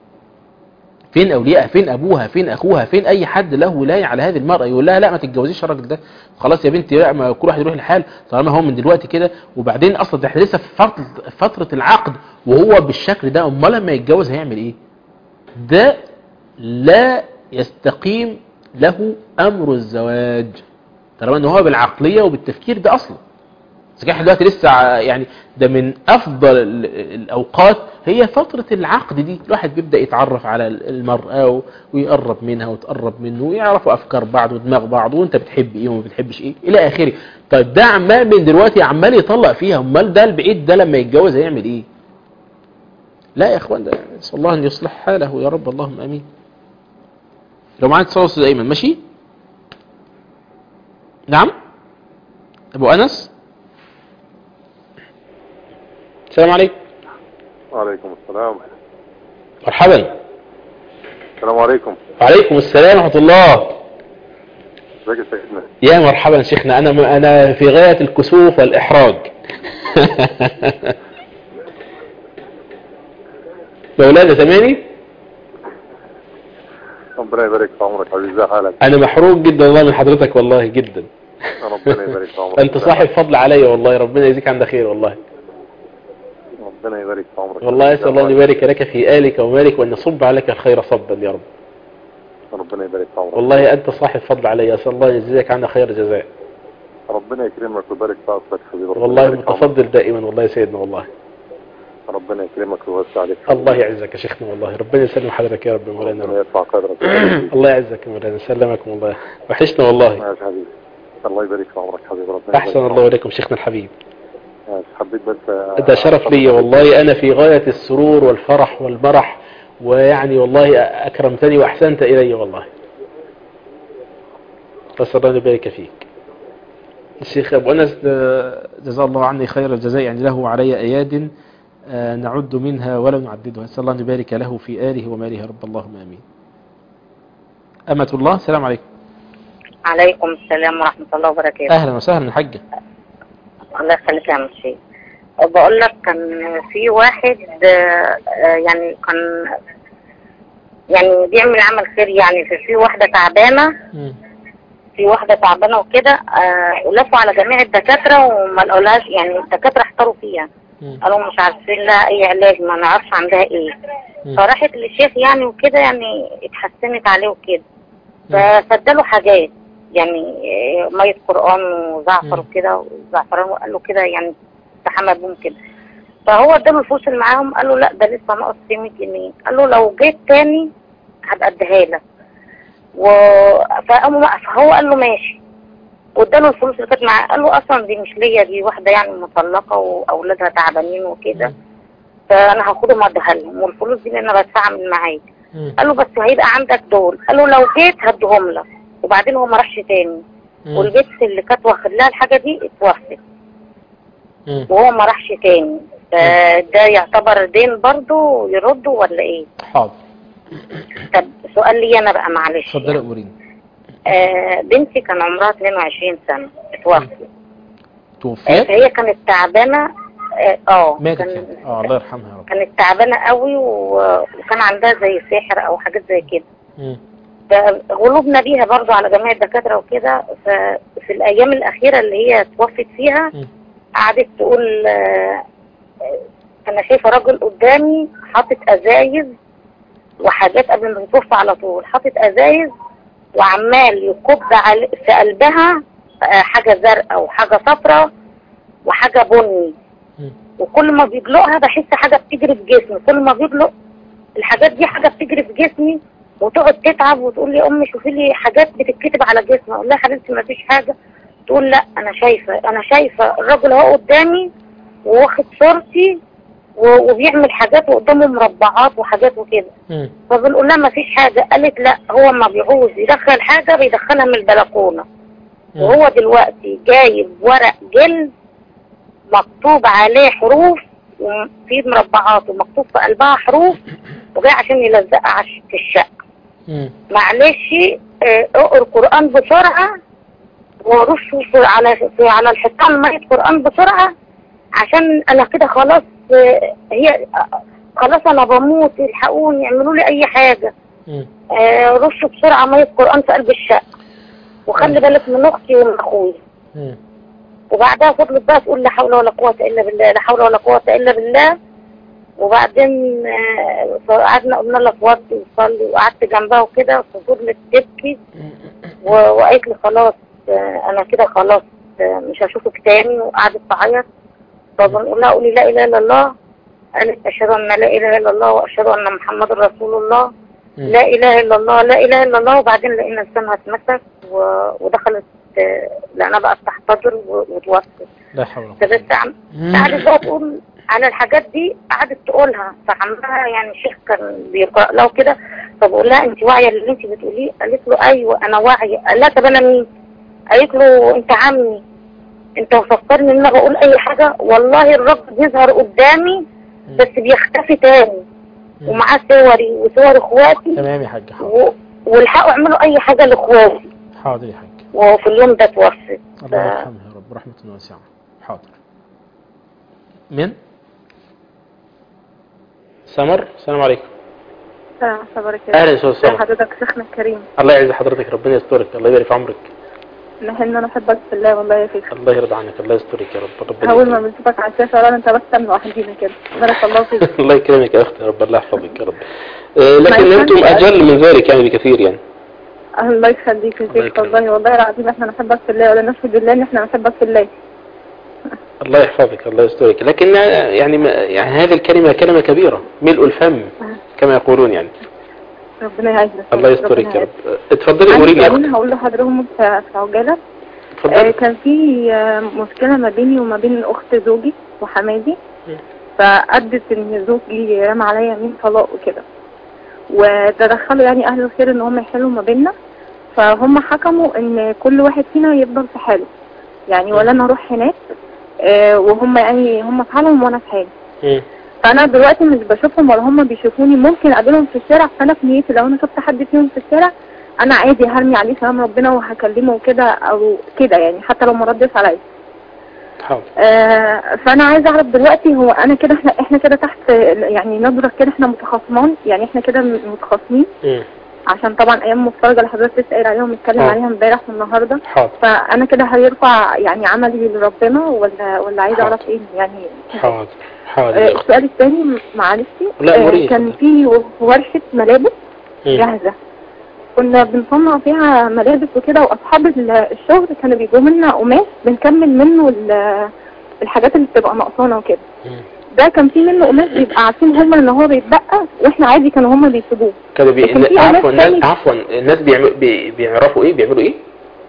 فين اولياء فين ابوها فين اخوها فين اي حد له ولاية على هذه المرأة يقول لها لا ما تتجوزيش الراجل ده خلاص يا بنتي لا ما كل واحد يروح لحال طالما هو من دلوقتي كده وبعدين اصلا ده احنا لسه في فترة فترة العقد وهو بالشكل ده امال لما يتجوز هيعمل ايه ده لا يستقيم له امر الزواج طالما ان هو بالعقلية وبالتفكير ده اصلا بس احنا دلوقتي لسه ع- يعني ده من افضل ال- الاوقات هي فترة العقد دي الواحد بيبدأ يتعرف على المرأة و- ويقرب منها وتقرب منه ويعرفوا افكار بعض ودماغ بعض وانت بتحب ايه وما بتحبش ايه الى اخره طيب ده عمال من دلوقتي عمال يطلق فيها امال ده البعيد ده لما يتجوز هيعمل ايه لا يا اخوان ده نسال الله ان يصلح حاله يا رب اللهم امين لو معاك اتصال استاذ ايمن ماشي نعم ابو انس السلام عليكم
وعليكم السلام
مرحبا
السلام عليكم
وعليكم السلام ورحمه الله
ازيك يا سيدنا
يا مرحبا شيخنا انا انا في غايه الكسوف والاحراج مولانا سامعني
ربنا يبارك في عمرك حبيبي ازي حالك
انا محروق جدا والله من حضرتك والله جدا
ربنا يبارك في عمرك
انت صاحب فضل عليا والله ربنا يجزيك عند خير والله
ربنا يبارك في عمرك
والله اسال الله ان يبارك لك في الك ومالك وان يصب عليك الخير صبا يا رب
ربنا يبارك في عمرك
والله انت صاحب فضل علي اسال الله يجزيك عنا خير جزاء
ربنا يكرمك ويبارك في عصرك حبيبي ربنا
والله
يبارك في عمرك.
متفضل دائما والله يا سيدنا والله
ربنا يكرمك ويوسع عليك
الله يعزك يا شيخنا والله ربنا يسلم حضرتك يا رب يا مولانا
ربنا يرفع قدرك
الله يعزك يا مولانا سلمكم والله وحشنا والله
ماشي حبيبي الله يبارك في عمرك حبيبي ربنا
احسن
يبارك في
الله اليكم شيخنا الحبيب
يعني حبيت بس
ده شرف لي والله أنا في غاية السرور والفرح والمرح ويعني والله أكرمتني وأحسنت إلي والله فصل الله يبارك فيك الشيخ أبو أنس آه، جزاه الله عني خير الجزاء يعني له علي أياد آه، نعد منها ولا نعددها نسأل الله أن يبارك له في آله وماله رب اللهم آمين أمة الله السلام عليكم
عليكم السلام ورحمة الله وبركاته
أهلا وسهلا حجة
الله يخليك يا مشي بقول لك كان في واحد آه، آه، يعني كان يعني بيعمل عمل خير يعني في في واحدة تعبانة في واحدة تعبانة وكده آه، ولفوا على جميع الدكاترة وما لقولهاش يعني الدكاترة احتاروا فيها قالوا مش عارفين لها اي علاج ما نعرفش عندها ايه فراحت للشيخ يعني وكده يعني اتحسنت عليه وكده ففدله حاجات يعني آه، مية قرآن وزعفر وكده وزعفران وقال له كده يعني استحمى بهم كده فهو اداله الفلوس اللي معاهم قال له لا ده لسه ناقص فيه 100 جنيه قال له لو جيت تاني هبقى اديها لك و... فقاموا بقى- فهو قال له ماشي واداله الفلوس اللي كانت معاه قال له اصلا دي مش ليا دي واحده يعني مطلقه واولادها تعبانين وكده فانا هاخدهم واديها لهم والفلوس دي اللي انا بدفعها من معايا قال له بس هيبقى عندك دول قال له لو جيت هديهم لك وبعدين هو ما راحش تاني والبنت اللي كانت واخد لها الحاجه دي اتوفت وهو ما راحش تاني فده يعتبر دين برضه يرده ولا ايه
حاضر
طب سؤال لي انا بقى معلش
اتفضلي أمورين
آه بنتي كان عمرها 22 سنة اتوفت آه
توفيت
فهي كانت تعبانة اه آه،
ماتت
كان
يعني اه الله يرحمها يا رب
كانت تعبانة قوي و- وكان عندها زي سحر او حاجات زي كده
مم.
فغلوبنا بيها برضو على جميع الدكاترة وكده ففي الأيام الأخيرة اللي هي توفت فيها قعدت تقول آه، آه، أنا شايفة راجل قدامي حاطط أزايز وحاجات قبل ما تتوفى على طول حاطط أزايز وعمال يكب على في قلبها آه، حاجة زرقاء وحاجة صفراء وحاجة بني وكل ما بيدلقها بحس حاجة بتجري في جسمي كل ما بيدلق الحاجات دي حاجة بتجري في جسمي وتقعد تتعب وتقول لي يا امي شوفي لي حاجات بتتكتب على جسمي اقول لها يا حبيبتي ما فيش حاجه تقول لا انا شايفه انا شايفه الراجل اهو قدامي وواخد صورتي و- وبيعمل حاجات وقدامه مربعات وحاجات وكده فبنقول لها ما فيش حاجه قالت لا هو ما بيعوز يدخل حاجه بيدخلها من البلكونه وهو دلوقتي جايب ورق جلد مكتوب عليه حروف وفي مربعات ومكتوب في قلبها حروف وجاي عشان يلزقها عش- في الشقه معلش آه، اقرا القرآن بسرعة ورشه في على في على الحيطان مية قرآن بسرعة عشان انا كده خلاص آه، هي آه، خلاص انا بموت يلحقوني يعملوا لي اي حاجة آه، رشوا بسرعة مية قرآن في قلب الشقة وخلي بالك من اختي ومن اخويا وبعدها فضلت بقى تقول لا حول ولا قوة الا بالله لا حول ولا قوة الا بالله وبعدين آه، فقعدنا قلنا لها توضي وصلي وقعدت جنبها وكده ففضلت تبكي و- وقالت لي خلاص آه، انا كده خلاص آه، مش هشوفك تاني وقعدت تعيط فبنقول لها قولي لا اله الا الله قالت اشهد ان لا اله الا الله واشهد ان محمد رسول الله لا اله الا الله لا اله الا الله وبعدين لقينا لسانها اتمسك و- ودخلت آه، لقينا بقى تحتضر و- وتوفت
لا حول ولا
فبس عم قعدت بقى تقول على الحاجات دي قعدت تقولها فعمها يعني الشيخ كان بيقرأ لها كده فبقول لها انت واعية اللي انت بتقوليه قالت له ايوه انا واعية قال لها طب انا مين قالت له انت عمي انت مفكرني ان انا بقول اي حاجة والله الراجل بيظهر قدامي بس بيختفي تاني ومعاه صوري وصور اخواتي
تمام يا حاج حاضر
و... والحقوا اعملوا اي حاجة لاخواتي
حاضر يا حاج
وفي اليوم ده توفت
الله يرحمها يا رب رحمة واسعة حاضر من سمر السلام عليكم
السلام عليكم
أهلا يا أستاذ
ازي
سمر.
حضرتك شيخنا الكريم
الله يعز حضرتك ربنا يسترك الله يبارك في عمرك
نحن انا احبك في الله والله يا شيخ
الله يرضى عنك الله يسترك يا رب ربنا
اول ما بنشوفك على الشاشه ولا انت بس لوحدينا كده بارك الله فيك
الله يكرمك يا اختي يا رب الله يحفظك يا رب آه، لكن
ما
انتم
يكفيش.
اجل من ذلك يعني بكثير يعني
الله يخليك يا
الله
شيخ والله والله العظيم احنا نحبك في الله ولا نشهد بالله ان احنا نحبك في الله
الله يحفظك الله يسترك لكن يعني ما- يعني هذه الكلمة كلمة كبيرة ملء الفم كما يقولون يعني
ربنا يعزك
الله يسترك يا رب اتفضلي
عندي
قولي لي يا
سؤالين
اختي
هقول لحضرهم في في عجاله آه، كان في آه، مشكلة ما بيني وما بين أخت زوجي وحمادي فأدت إن زوجي رمى عليا يمين طلاق وكده وتدخلوا يعني أهل الخير إن هم يحلوا ما بيننا فهم حكموا إن كل واحد فينا يفضل في حاله يعني ولا أنا أروح هناك آه، وهم يعني هم في حالهم وأنا في حالي
مم.
فانا دلوقتي مش بشوفهم ولا هم بيشوفوني ممكن اقابلهم في الشارع فانا في نيتي لو انا شفت حد فيهم في الشارع انا عادي هرمي عليه سلام ربنا وهكلمه كده او كده يعني حتى لو ما ردش عليا
حاضر
آه فانا عايزه اعرف دلوقتي هو انا كده احنا احنا كده تحت يعني نظره كده احنا متخاصمان يعني احنا كده متخاصمين
مم.
عشان طبعا ايام مفترجه اللي حضرتك لسه قايل عليها ونتكلم
آه.
عليها امبارح والنهارده
حاضر
فانا كده هيرفع يعني عملي لربنا ولا ولا عايزه
حاضر.
اعرف ايه يعني
حاضر حاضر
آه،
يا أخت.
السؤال الثاني معلش
لا،
آه،
مريض.
كان في ورشة ملابس
مم.
جاهزة كنا بنصنع فيها ملابس وكده واصحاب ال- الشغل كانوا بيجوا لنا قماش بنكمل منه ال- الحاجات اللي بتبقى ناقصانا وكده
مم.
ده كان في منه قماش بيبقى عارفين هم ان هو بيتبقى واحنا عادي كانوا هم بيسيبوه
كانوا بي...
لكن في
عفوا
أماكن
الناس
تاني-
عفوا الناس بيعملوا بي... بيعرفوا ايه بيعملوا ايه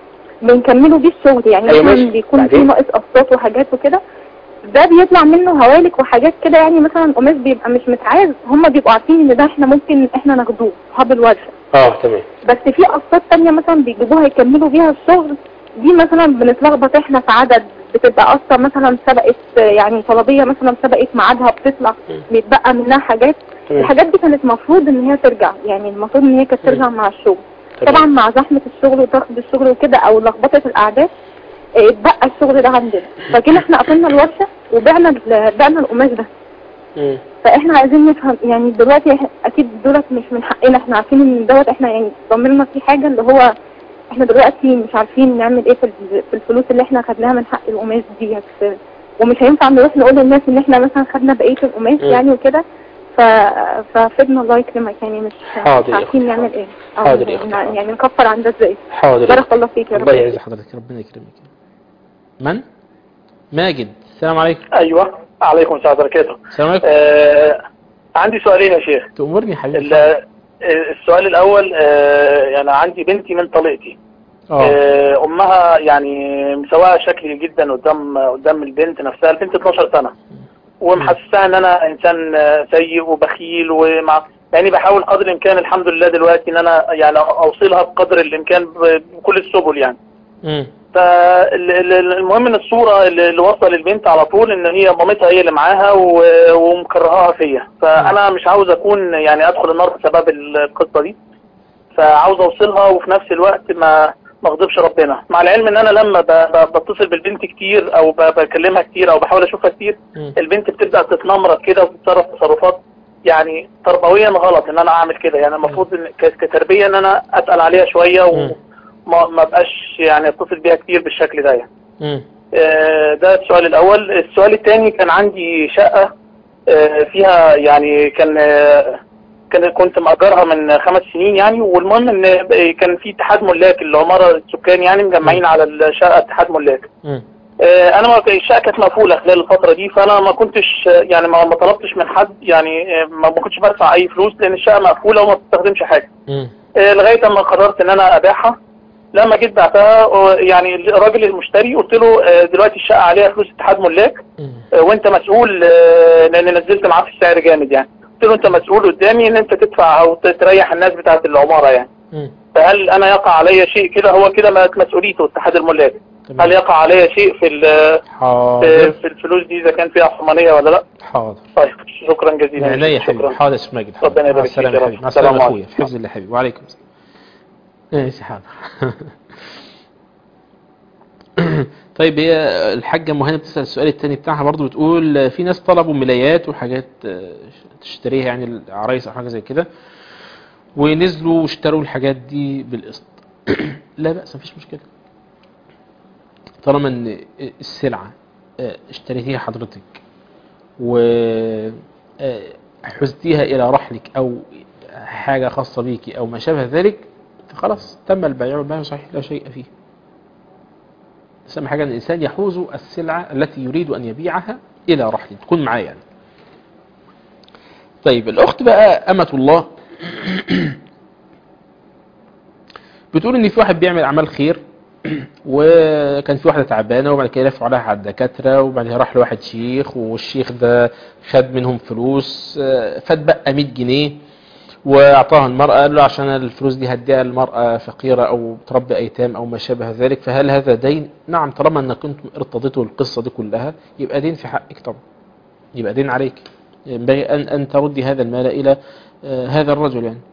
بنكمله بيه الشغل يعني
أيوة
مثلا
ماشي.
بيكون في
بعدين؟
ناقص قسطات وحاجات وكده ده بيطلع منه هوالك وحاجات كده يعني مثلا قماش بيبقى مش متعاز هم بيبقوا عارفين ان ده احنا ممكن احنا ناخدوه اصحاب الورشه
اه تمام
بس في قسطات تانية مثلا بيجيبوها يكملوا بيها الشغل دي مثلا بنتلخبط احنا في عدد بتبقى قسطة مثلا سبقت يعني طلبية مثلا سبقت ميعادها بتطلع بيتبقى منها حاجات
تمام.
الحاجات دي كانت المفروض ان هي ترجع يعني المفروض ان هي كانت ترجع مع الشغل
تمام.
طبعا مع زحمة الشغل وضغط الشغل وكده او لخبطة الاعداد اه، اتبقى الشغل ده عندنا فجينا احنا قفلنا الورشة وبعنا ال- بعنا القماش ده
مم.
فاحنا عايزين نفهم يعني دلوقتي إح- اكيد دولت مش من حقنا احنا عارفين ان دوت احنا يعني ضمننا في حاجة اللي هو احنا دلوقتي مش عارفين نعمل ايه في ال- في الفلوس اللي احنا خدناها من حق القماش ديت ومش هينفع نروح نقول للناس ان احنا مثلا خدنا بقية القماش
مم.
يعني وكده ف... ففدنا الله يكرمك يعني مش
حاضر
مش
يا
عارفين
أختي.
نعمل ايه أو
حاضر يا أختي.
يعني يعني نكفر عن ده ازاي
حاضر يا
بارك
أختي.
الله فيك يا رب
الله يعز حضرتك ربنا يكرمك من ماجد السلام عليكم
ايوه عليكم السلام وبركاته
السلام عليكم
آه عندي سؤالين يا شيخ
تأمرني يا حبيبي
ال- آه، السؤال الاول آه يعني عندي بنتي من طليقتي
اه
آه امها يعني مسواها شكلي جدا قدام قدام البنت نفسها البنت 12 سنه ومحسسها ان انا انسان آه، سيء وبخيل ومع يعني بحاول قدر الامكان الحمد لله دلوقتي ان انا يعني اوصلها بقدر الامكان ب- بكل السبل يعني
مم.
فالمهم ان الصورة اللي اللي وصل البنت على طول ان هي مامتها هي اللي معاها و- ومكرهاها فيا فانا مش عاوز اكون يعني ادخل النار بسبب القصة دي فعاوز اوصلها وفي نفس الوقت ما ما اغضبش ربنا مع العلم ان انا لما ب- ب- بتصل بالبنت كتير او ب- بكلمها كتير او بحاول اشوفها كتير
مم.
البنت بتبدأ تتنمرض كده وتتصرف تصرفات يعني تربويا غلط ان انا اعمل كده يعني المفروض إن ك- كتربية ان انا اتقل عليها شوية
مم.
وما ما بقاش يعني اتصل بيها كتير بالشكل ده يعني
مم.
آه، ده السؤال الأول السؤال الثاني كان عندي شقة آه، فيها يعني كان آه، كان كنت مأجرها من خمس سنين يعني والمهم ان كان في اتحاد ملاك العمارة السكان يعني مجمعين على الشقة اتحاد ملاك
مم.
آه، انا ما الشقه كانت مقفوله خلال الفتره دي فانا ما كنتش آه، يعني ما ما طلبتش من حد يعني آه، ما ما كنتش بدفع اي فلوس لان الشقه مقفوله وما بتستخدمش حاجه
مم.
آه، لغايه اما قررت ان انا ابيعها لما جيت بعتها آه، يعني الراجل المشتري قلت له آه، دلوقتي الشقه عليها فلوس اتحاد ملاك
مم.
آه، وانت مسؤول آه، لان نزلت معاه في السعر جامد يعني قلت له انت مسؤول قدامي ان انت تدفع او ت- تريح الناس بتاعه العماره يعني
مم.
فهل انا يقع علي شيء كده هو كده ما- مسؤوليته اتحاد الملاك
تمام.
هل يقع علي شيء في ال- في
حاضر
في الفلوس دي اذا كان فيها حرمانيه ولا لا
حاضر
طيب شكرا جزيلا
عينيا يا حبيبي
شكرا
حاضر يا أستاذ ماجد
ربنا
مع
يبارك
السلامة
فيك
يا
يا
حبيبي
رب.
مع السلامة
السلام
يا أخويا
عليكم.
في حفظ الله يا حبيبي وعليكم السلام ماشي حاضر طيب هي الحاجة مهانة بتسأل السؤال التاني بتاعها برضو بتقول في ناس طلبوا ملايات وحاجات آه، تشتريها يعني العرايس أو حاجة زي كده ونزلوا واشتروا الحاجات دي بالقسط لا بأس مفيش مشكلة طالما ان السلعة آه، اشتريتيها حضرتك و آه، حزتيها إلى رحلك أو حاجة خاصة بيكي أو ما شابه ذلك فخلاص تم البيع والبيع صحيح لا شيء فيه سمى حاجة أن الإنسان يحوز السلعة التي يريد أن يبيعها إلى رحله تكون معاه يعني طيب الأخت بقى أمة الله بتقول إن في واحد بيعمل أعمال خير وكان في واحدة تعبانة وبعد كده لفوا عليها على الدكاترة وبعدها راح لواحد شيخ والشيخ ده خد منهم فلوس آه، فاتبقى 100 جنيه واعطاها المرأة قال له عشان الفلوس دي هديها المرأة فقيرة او تربي ايتام او ما شابه ذلك فهل هذا دين نعم طالما انك كنتم ارتضيتوا القصة دي كلها يبقى دين في حقك طبعا يبقى دين عليك ينبغي ان ان تردي هذا المال الى آه، هذا الرجل يعني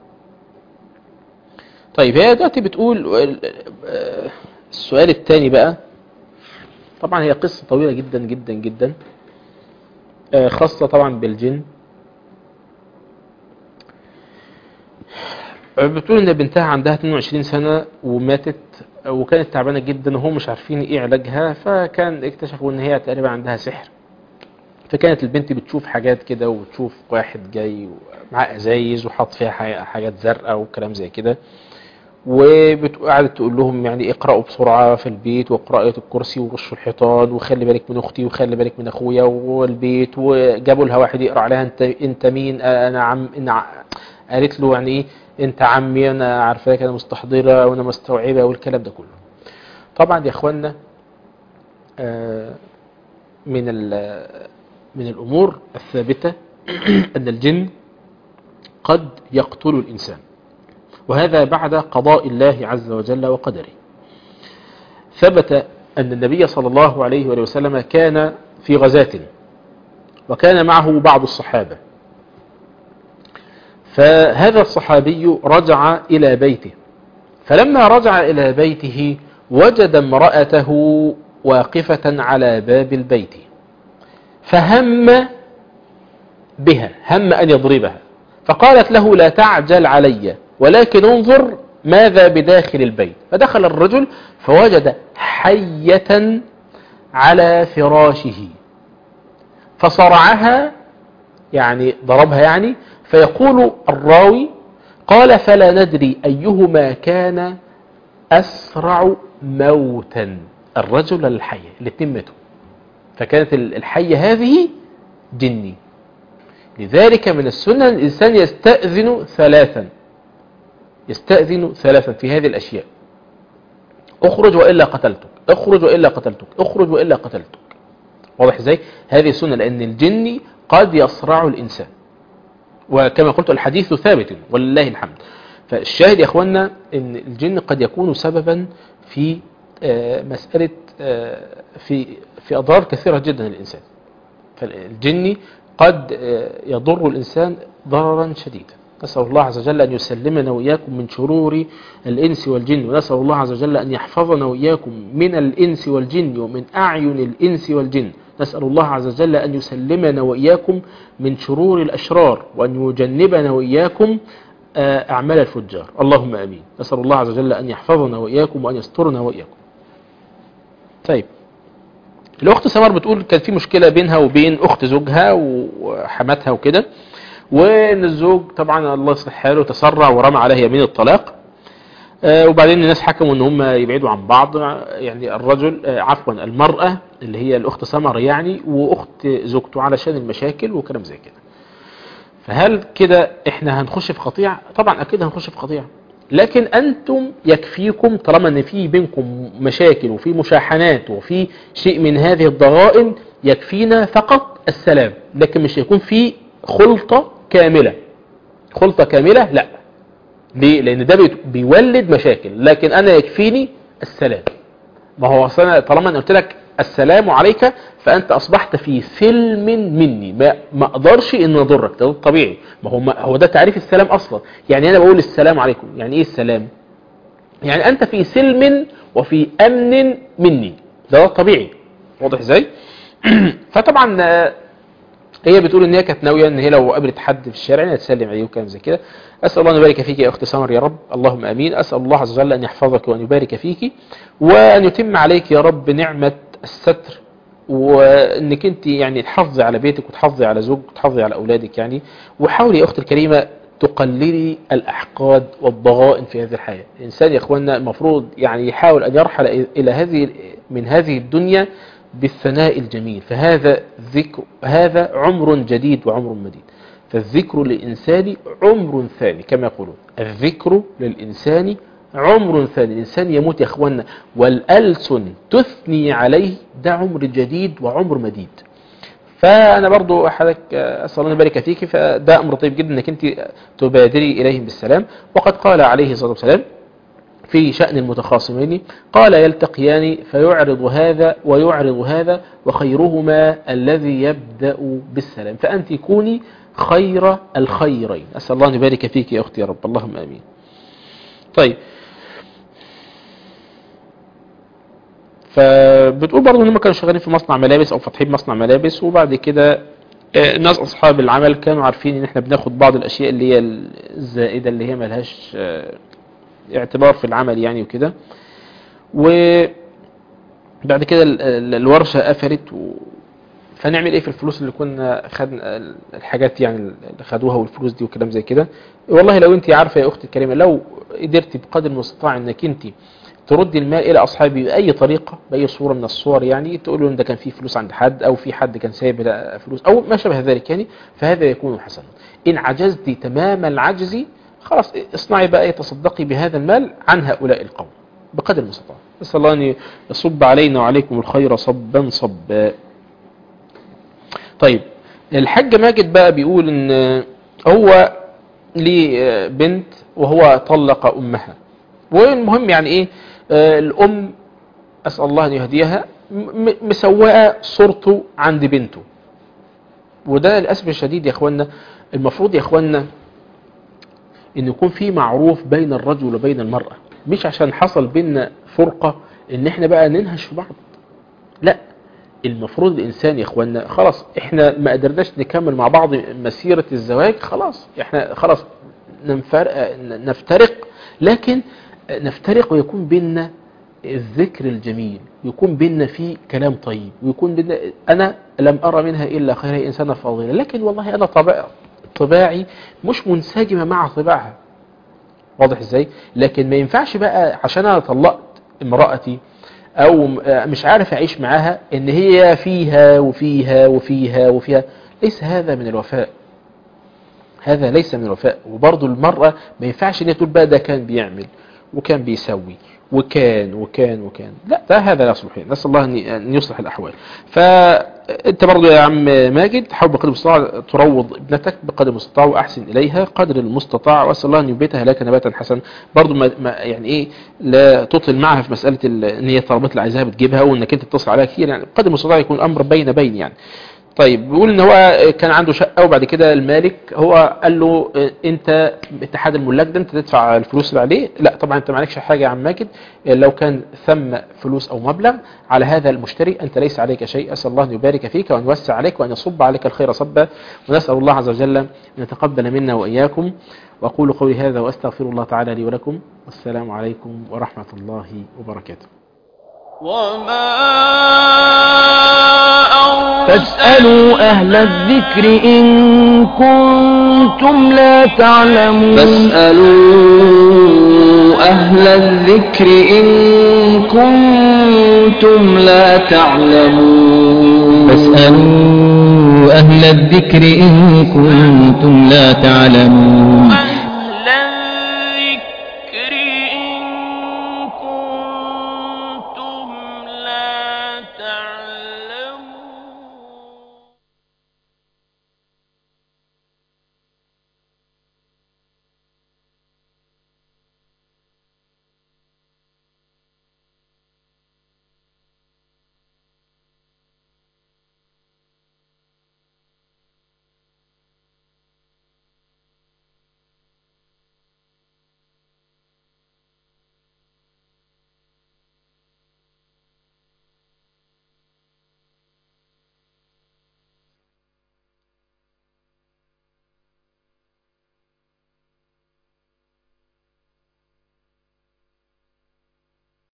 طيب هي دلوقتي بتقول آه، السؤال الثاني بقى طبعا هي قصة طويلة جدا جدا جدا آه، خاصة طبعا بالجن بتقول ان بنتها عندها 22 سنة وماتت وكانت تعبانة جدا وهم مش عارفين ايه علاجها فكان اكتشفوا ان هي تقريبا عندها سحر فكانت البنت بتشوف حاجات كده وتشوف واحد جاي معاه ازايز وحاط فيها حاجة- حاجات زرقاء وكلام زي كده وقعدت تقول لهم يعني اقرأوا بسرعة في البيت واقرأوا آية الكرسي ورشوا الحيطان وخلي بالك من اختي وخلي بالك من اخويا والبيت وجابوا لها واحد يقرأ عليها انت انت مين آه، انا عم إن ع- قالت له يعني ايه انت عمي انا عارفاك انا مستحضرة وانا مستوعبة والكلام ده كله طبعا يا اخوانا آه، من ال- من الامور الثابتة ان الجن قد يقتل الانسان وهذا بعد قضاء الله عز وجل وقدره ثبت أن النبي صلى الله عليه وآله وسلم كان في غزاة وكان معه بعض الصحابة فهذا الصحابي رجع إلى بيته فلما رجع إلى بيته وجد امرأته واقفة على باب البيت فهم بها هم أن يضربها فقالت له لا تعجل علي ولكن انظر ماذا بداخل البيت فدخل الرجل فوجد حية على فراشه فصرعها يعني ضربها يعني فيقول الراوي قال فلا ندري أيهما كان أسرع موتا الرجل الحية الاثنين ماتوا فكانت الحية هذه جني لذلك من السنة الإنسان يستأذن ثلاثا يستأذن ثلاثا في هذه الأشياء اخرج وإلا قتلتك اخرج وإلا قتلتك اخرج وإلا قتلتك واضح ازاي هذه سنة لأن الجن قد يصرع الإنسان وكما قلت الحديث ثابت ولله الحمد فالشاهد يا أخوانا أن الجن قد يكون سببا في آه، مسألة آه، في في أضرار كثيرة جدا للإنسان فالجن قد آه، يضر الإنسان ضررا شديدا نسأل الله عز وجل أن يسلمنا وإياكم من شرور الإنس والجن ونسأل الله عز وجل أن يحفظنا وإياكم من الإنس والجن ومن أعين الإنس والجن نسأل الله عز وجل أن يسلمنا وإياكم من شرور الأشرار وأن يجنبنا وإياكم آه، أعمال الفجار اللهم أمين نسأل الله عز وجل أن يحفظنا وإياكم وأن يسترنا وإياكم طيب الأخت سمر بتقول كان في مشكلة بينها وبين أخت زوجها وحماتها وكده وان الزوج طبعا الله يصلح حاله تسرع ورمى عليها يمين الطلاق آه، وبعدين الناس حكموا ان هم يبعدوا عن بعض يعني الرجل آه، عفوا المرأة اللي هي الاخت سمر يعني واخت زوجته علشان المشاكل وكلام زي كده فهل كده احنا هنخش في قطيع طبعا اكيد هنخش في قطيع لكن انتم يكفيكم طالما ان في بينكم مشاكل وفي مشاحنات وفي شيء من هذه الضغائن يكفينا فقط السلام لكن مش هيكون في خلطة كاملة خلطة كاملة لا ليه لان ده بيت- بيولد مشاكل لكن انا يكفيني السلام ما هو أصل أنا طالما انا قلت لك السلام عليك فانت اصبحت في سلم مني ما ما اقدرش ان اضرك ده طبيعي ما هو ما هو ده تعريف السلام اصلا يعني انا بقول السلام عليكم يعني ايه السلام يعني انت في سلم وفي امن مني ده طبيعي واضح ازاي فطبعا آه، هي بتقول ان هي كانت ناويه ان هي لو قابلت حد في الشارع انها تسلم عليه وكلام زي كده اسال الله ان يبارك فيك يا اخت سمر يا رب اللهم امين اسال الله عز وجل ان يحفظك وان يبارك فيك وان يتم عليك يا رب نعمه الستر وانك انت يعني تحافظي على بيتك وتحافظي على زوجك وتحافظي على اولادك يعني وحاولي يا اختي الكريمه تقللي الاحقاد والضغائن في هذه الحياه الانسان يا اخواننا المفروض يعني يحاول ان يرحل الى هذه من هذه الدنيا بالثناء الجميل فهذا ذكر هذا عمر جديد وعمر مديد فالذكر للإنسان عمر ثاني كما يقولون الذكر للإنسان عمر ثاني الإنسان يموت يا أخوانا والألسن تثني عليه ده عمر جديد وعمر مديد فأنا برضو حضرتك أسأل الله يبارك فيك فده أمر طيب جدا أنك أنت تبادري إليهم بالسلام وقد قال عليه الصلاة والسلام في شأن المتخاصمين قال يلتقيان فيعرض هذا ويعرض هذا وخيرهما الذي يبدأ بالسلام فأنت كوني خير الخيرين أسأل الله أن يبارك فيك يا أختي يا رب اللهم آمين طيب فبتقول برضه ان هم كانوا شغالين في مصنع ملابس او فاتحين مصنع ملابس وبعد كده آه، الناس اصحاب العمل كانوا عارفين ان احنا بناخد بعض الاشياء اللي هي الزائده اللي هي ملهاش آه، اعتبار في العمل يعني وكده وبعد كده ال- ال- الورشه قفلت و... فنعمل ايه في الفلوس اللي كنا خدنا الحاجات يعني اللي خدوها والفلوس دي وكلام زي كده والله لو انت عارفه يا اختي الكريمه لو قدرتي بقدر المستطاع انك انت تردي المال الى اصحابه باي طريقه باي صوره من الصور يعني تقول لهم ده كان في فلوس عند حد او في حد كان سايب لا فلوس او ما شابه ذلك يعني فهذا يكون حسنا ان عجزتي تمام العجز خلاص اصنعي بقى تصدقي بهذا المال عن هؤلاء القوم بقدر المستطاع نسال الله ان يصب علينا وعليكم الخير صبا صبا طيب الحاج ماجد بقى بيقول ان هو ليه بنت وهو طلق امها والمهم يعني ايه آه، الام اسال الله ان يهديها م- م- مسوقه صورته عند بنته وده للاسف الشديد يا اخوانا المفروض يا اخوانا ان يكون في معروف بين الرجل وبين المراه مش عشان حصل بينا فرقه ان احنا بقى ننهش في بعض لا المفروض الانسان يا اخوانا خلاص احنا ما قدرناش نكمل مع بعض مسيره الزواج خلاص احنا خلاص ننفرق نفترق لكن نفترق ويكون بيننا الذكر الجميل يكون بيننا فيه كلام طيب ويكون بيننا انا لم ارى منها الا خير هي انسانه فاضله لكن والله انا طبع طباعي مش منسجمه مع طباعها واضح ازاي لكن ما ينفعش بقى عشان انا طلقت امرأتي او م- آه مش عارف اعيش معاها ان هي فيها وفيها وفيها وفيها ليس هذا من الوفاء هذا ليس من الوفاء وبرضه المرأة ما ينفعش ان هي تقول بقى ده كان بيعمل وكان بيسوي وكان وكان وكان لا ده هذا لا يصلح نسال الله ان أن يصلح الاحوال فانت برضه يا عم ماجد حاول بقدر المستطاع تروض ابنتك بقدر المستطاع واحسن اليها قدر المستطاع واسال الله ان ينبتها لك نباتا حسنا برضه ما ما- يعني ايه لا تطل معها في مساله ال- ان هي الطلبات اللي عايزاها بتجيبها وانك انت تتصل عليها كتير يعني قدر المستطاع يكون الامر بين بين يعني طيب بيقول ان هو كان عنده شقه وبعد كده المالك هو قال له اه، انت اتحاد الملاك ده انت تدفع الفلوس اللي عليه لا طبعا انت معلكش حاجه يا عم ماجد اه، لو كان ثم فلوس او مبلغ على هذا المشتري انت ليس عليك شيء اسال الله ان يبارك فيك وان يوسع عليك وان يصب عليك الخير صبا ونسال الله عز وجل ان يتقبل منا واياكم واقول قولي هذا واستغفر الله تعالى لي ولكم والسلام عليكم ورحمه الله وبركاته
فاسألوا أهل الذكر إن كنتم لا تعلمون
فاسألوا أهل الذكر إن كنتم لا تعلمون
فاسألوا أهل الذكر إن كنتم لا تعلمون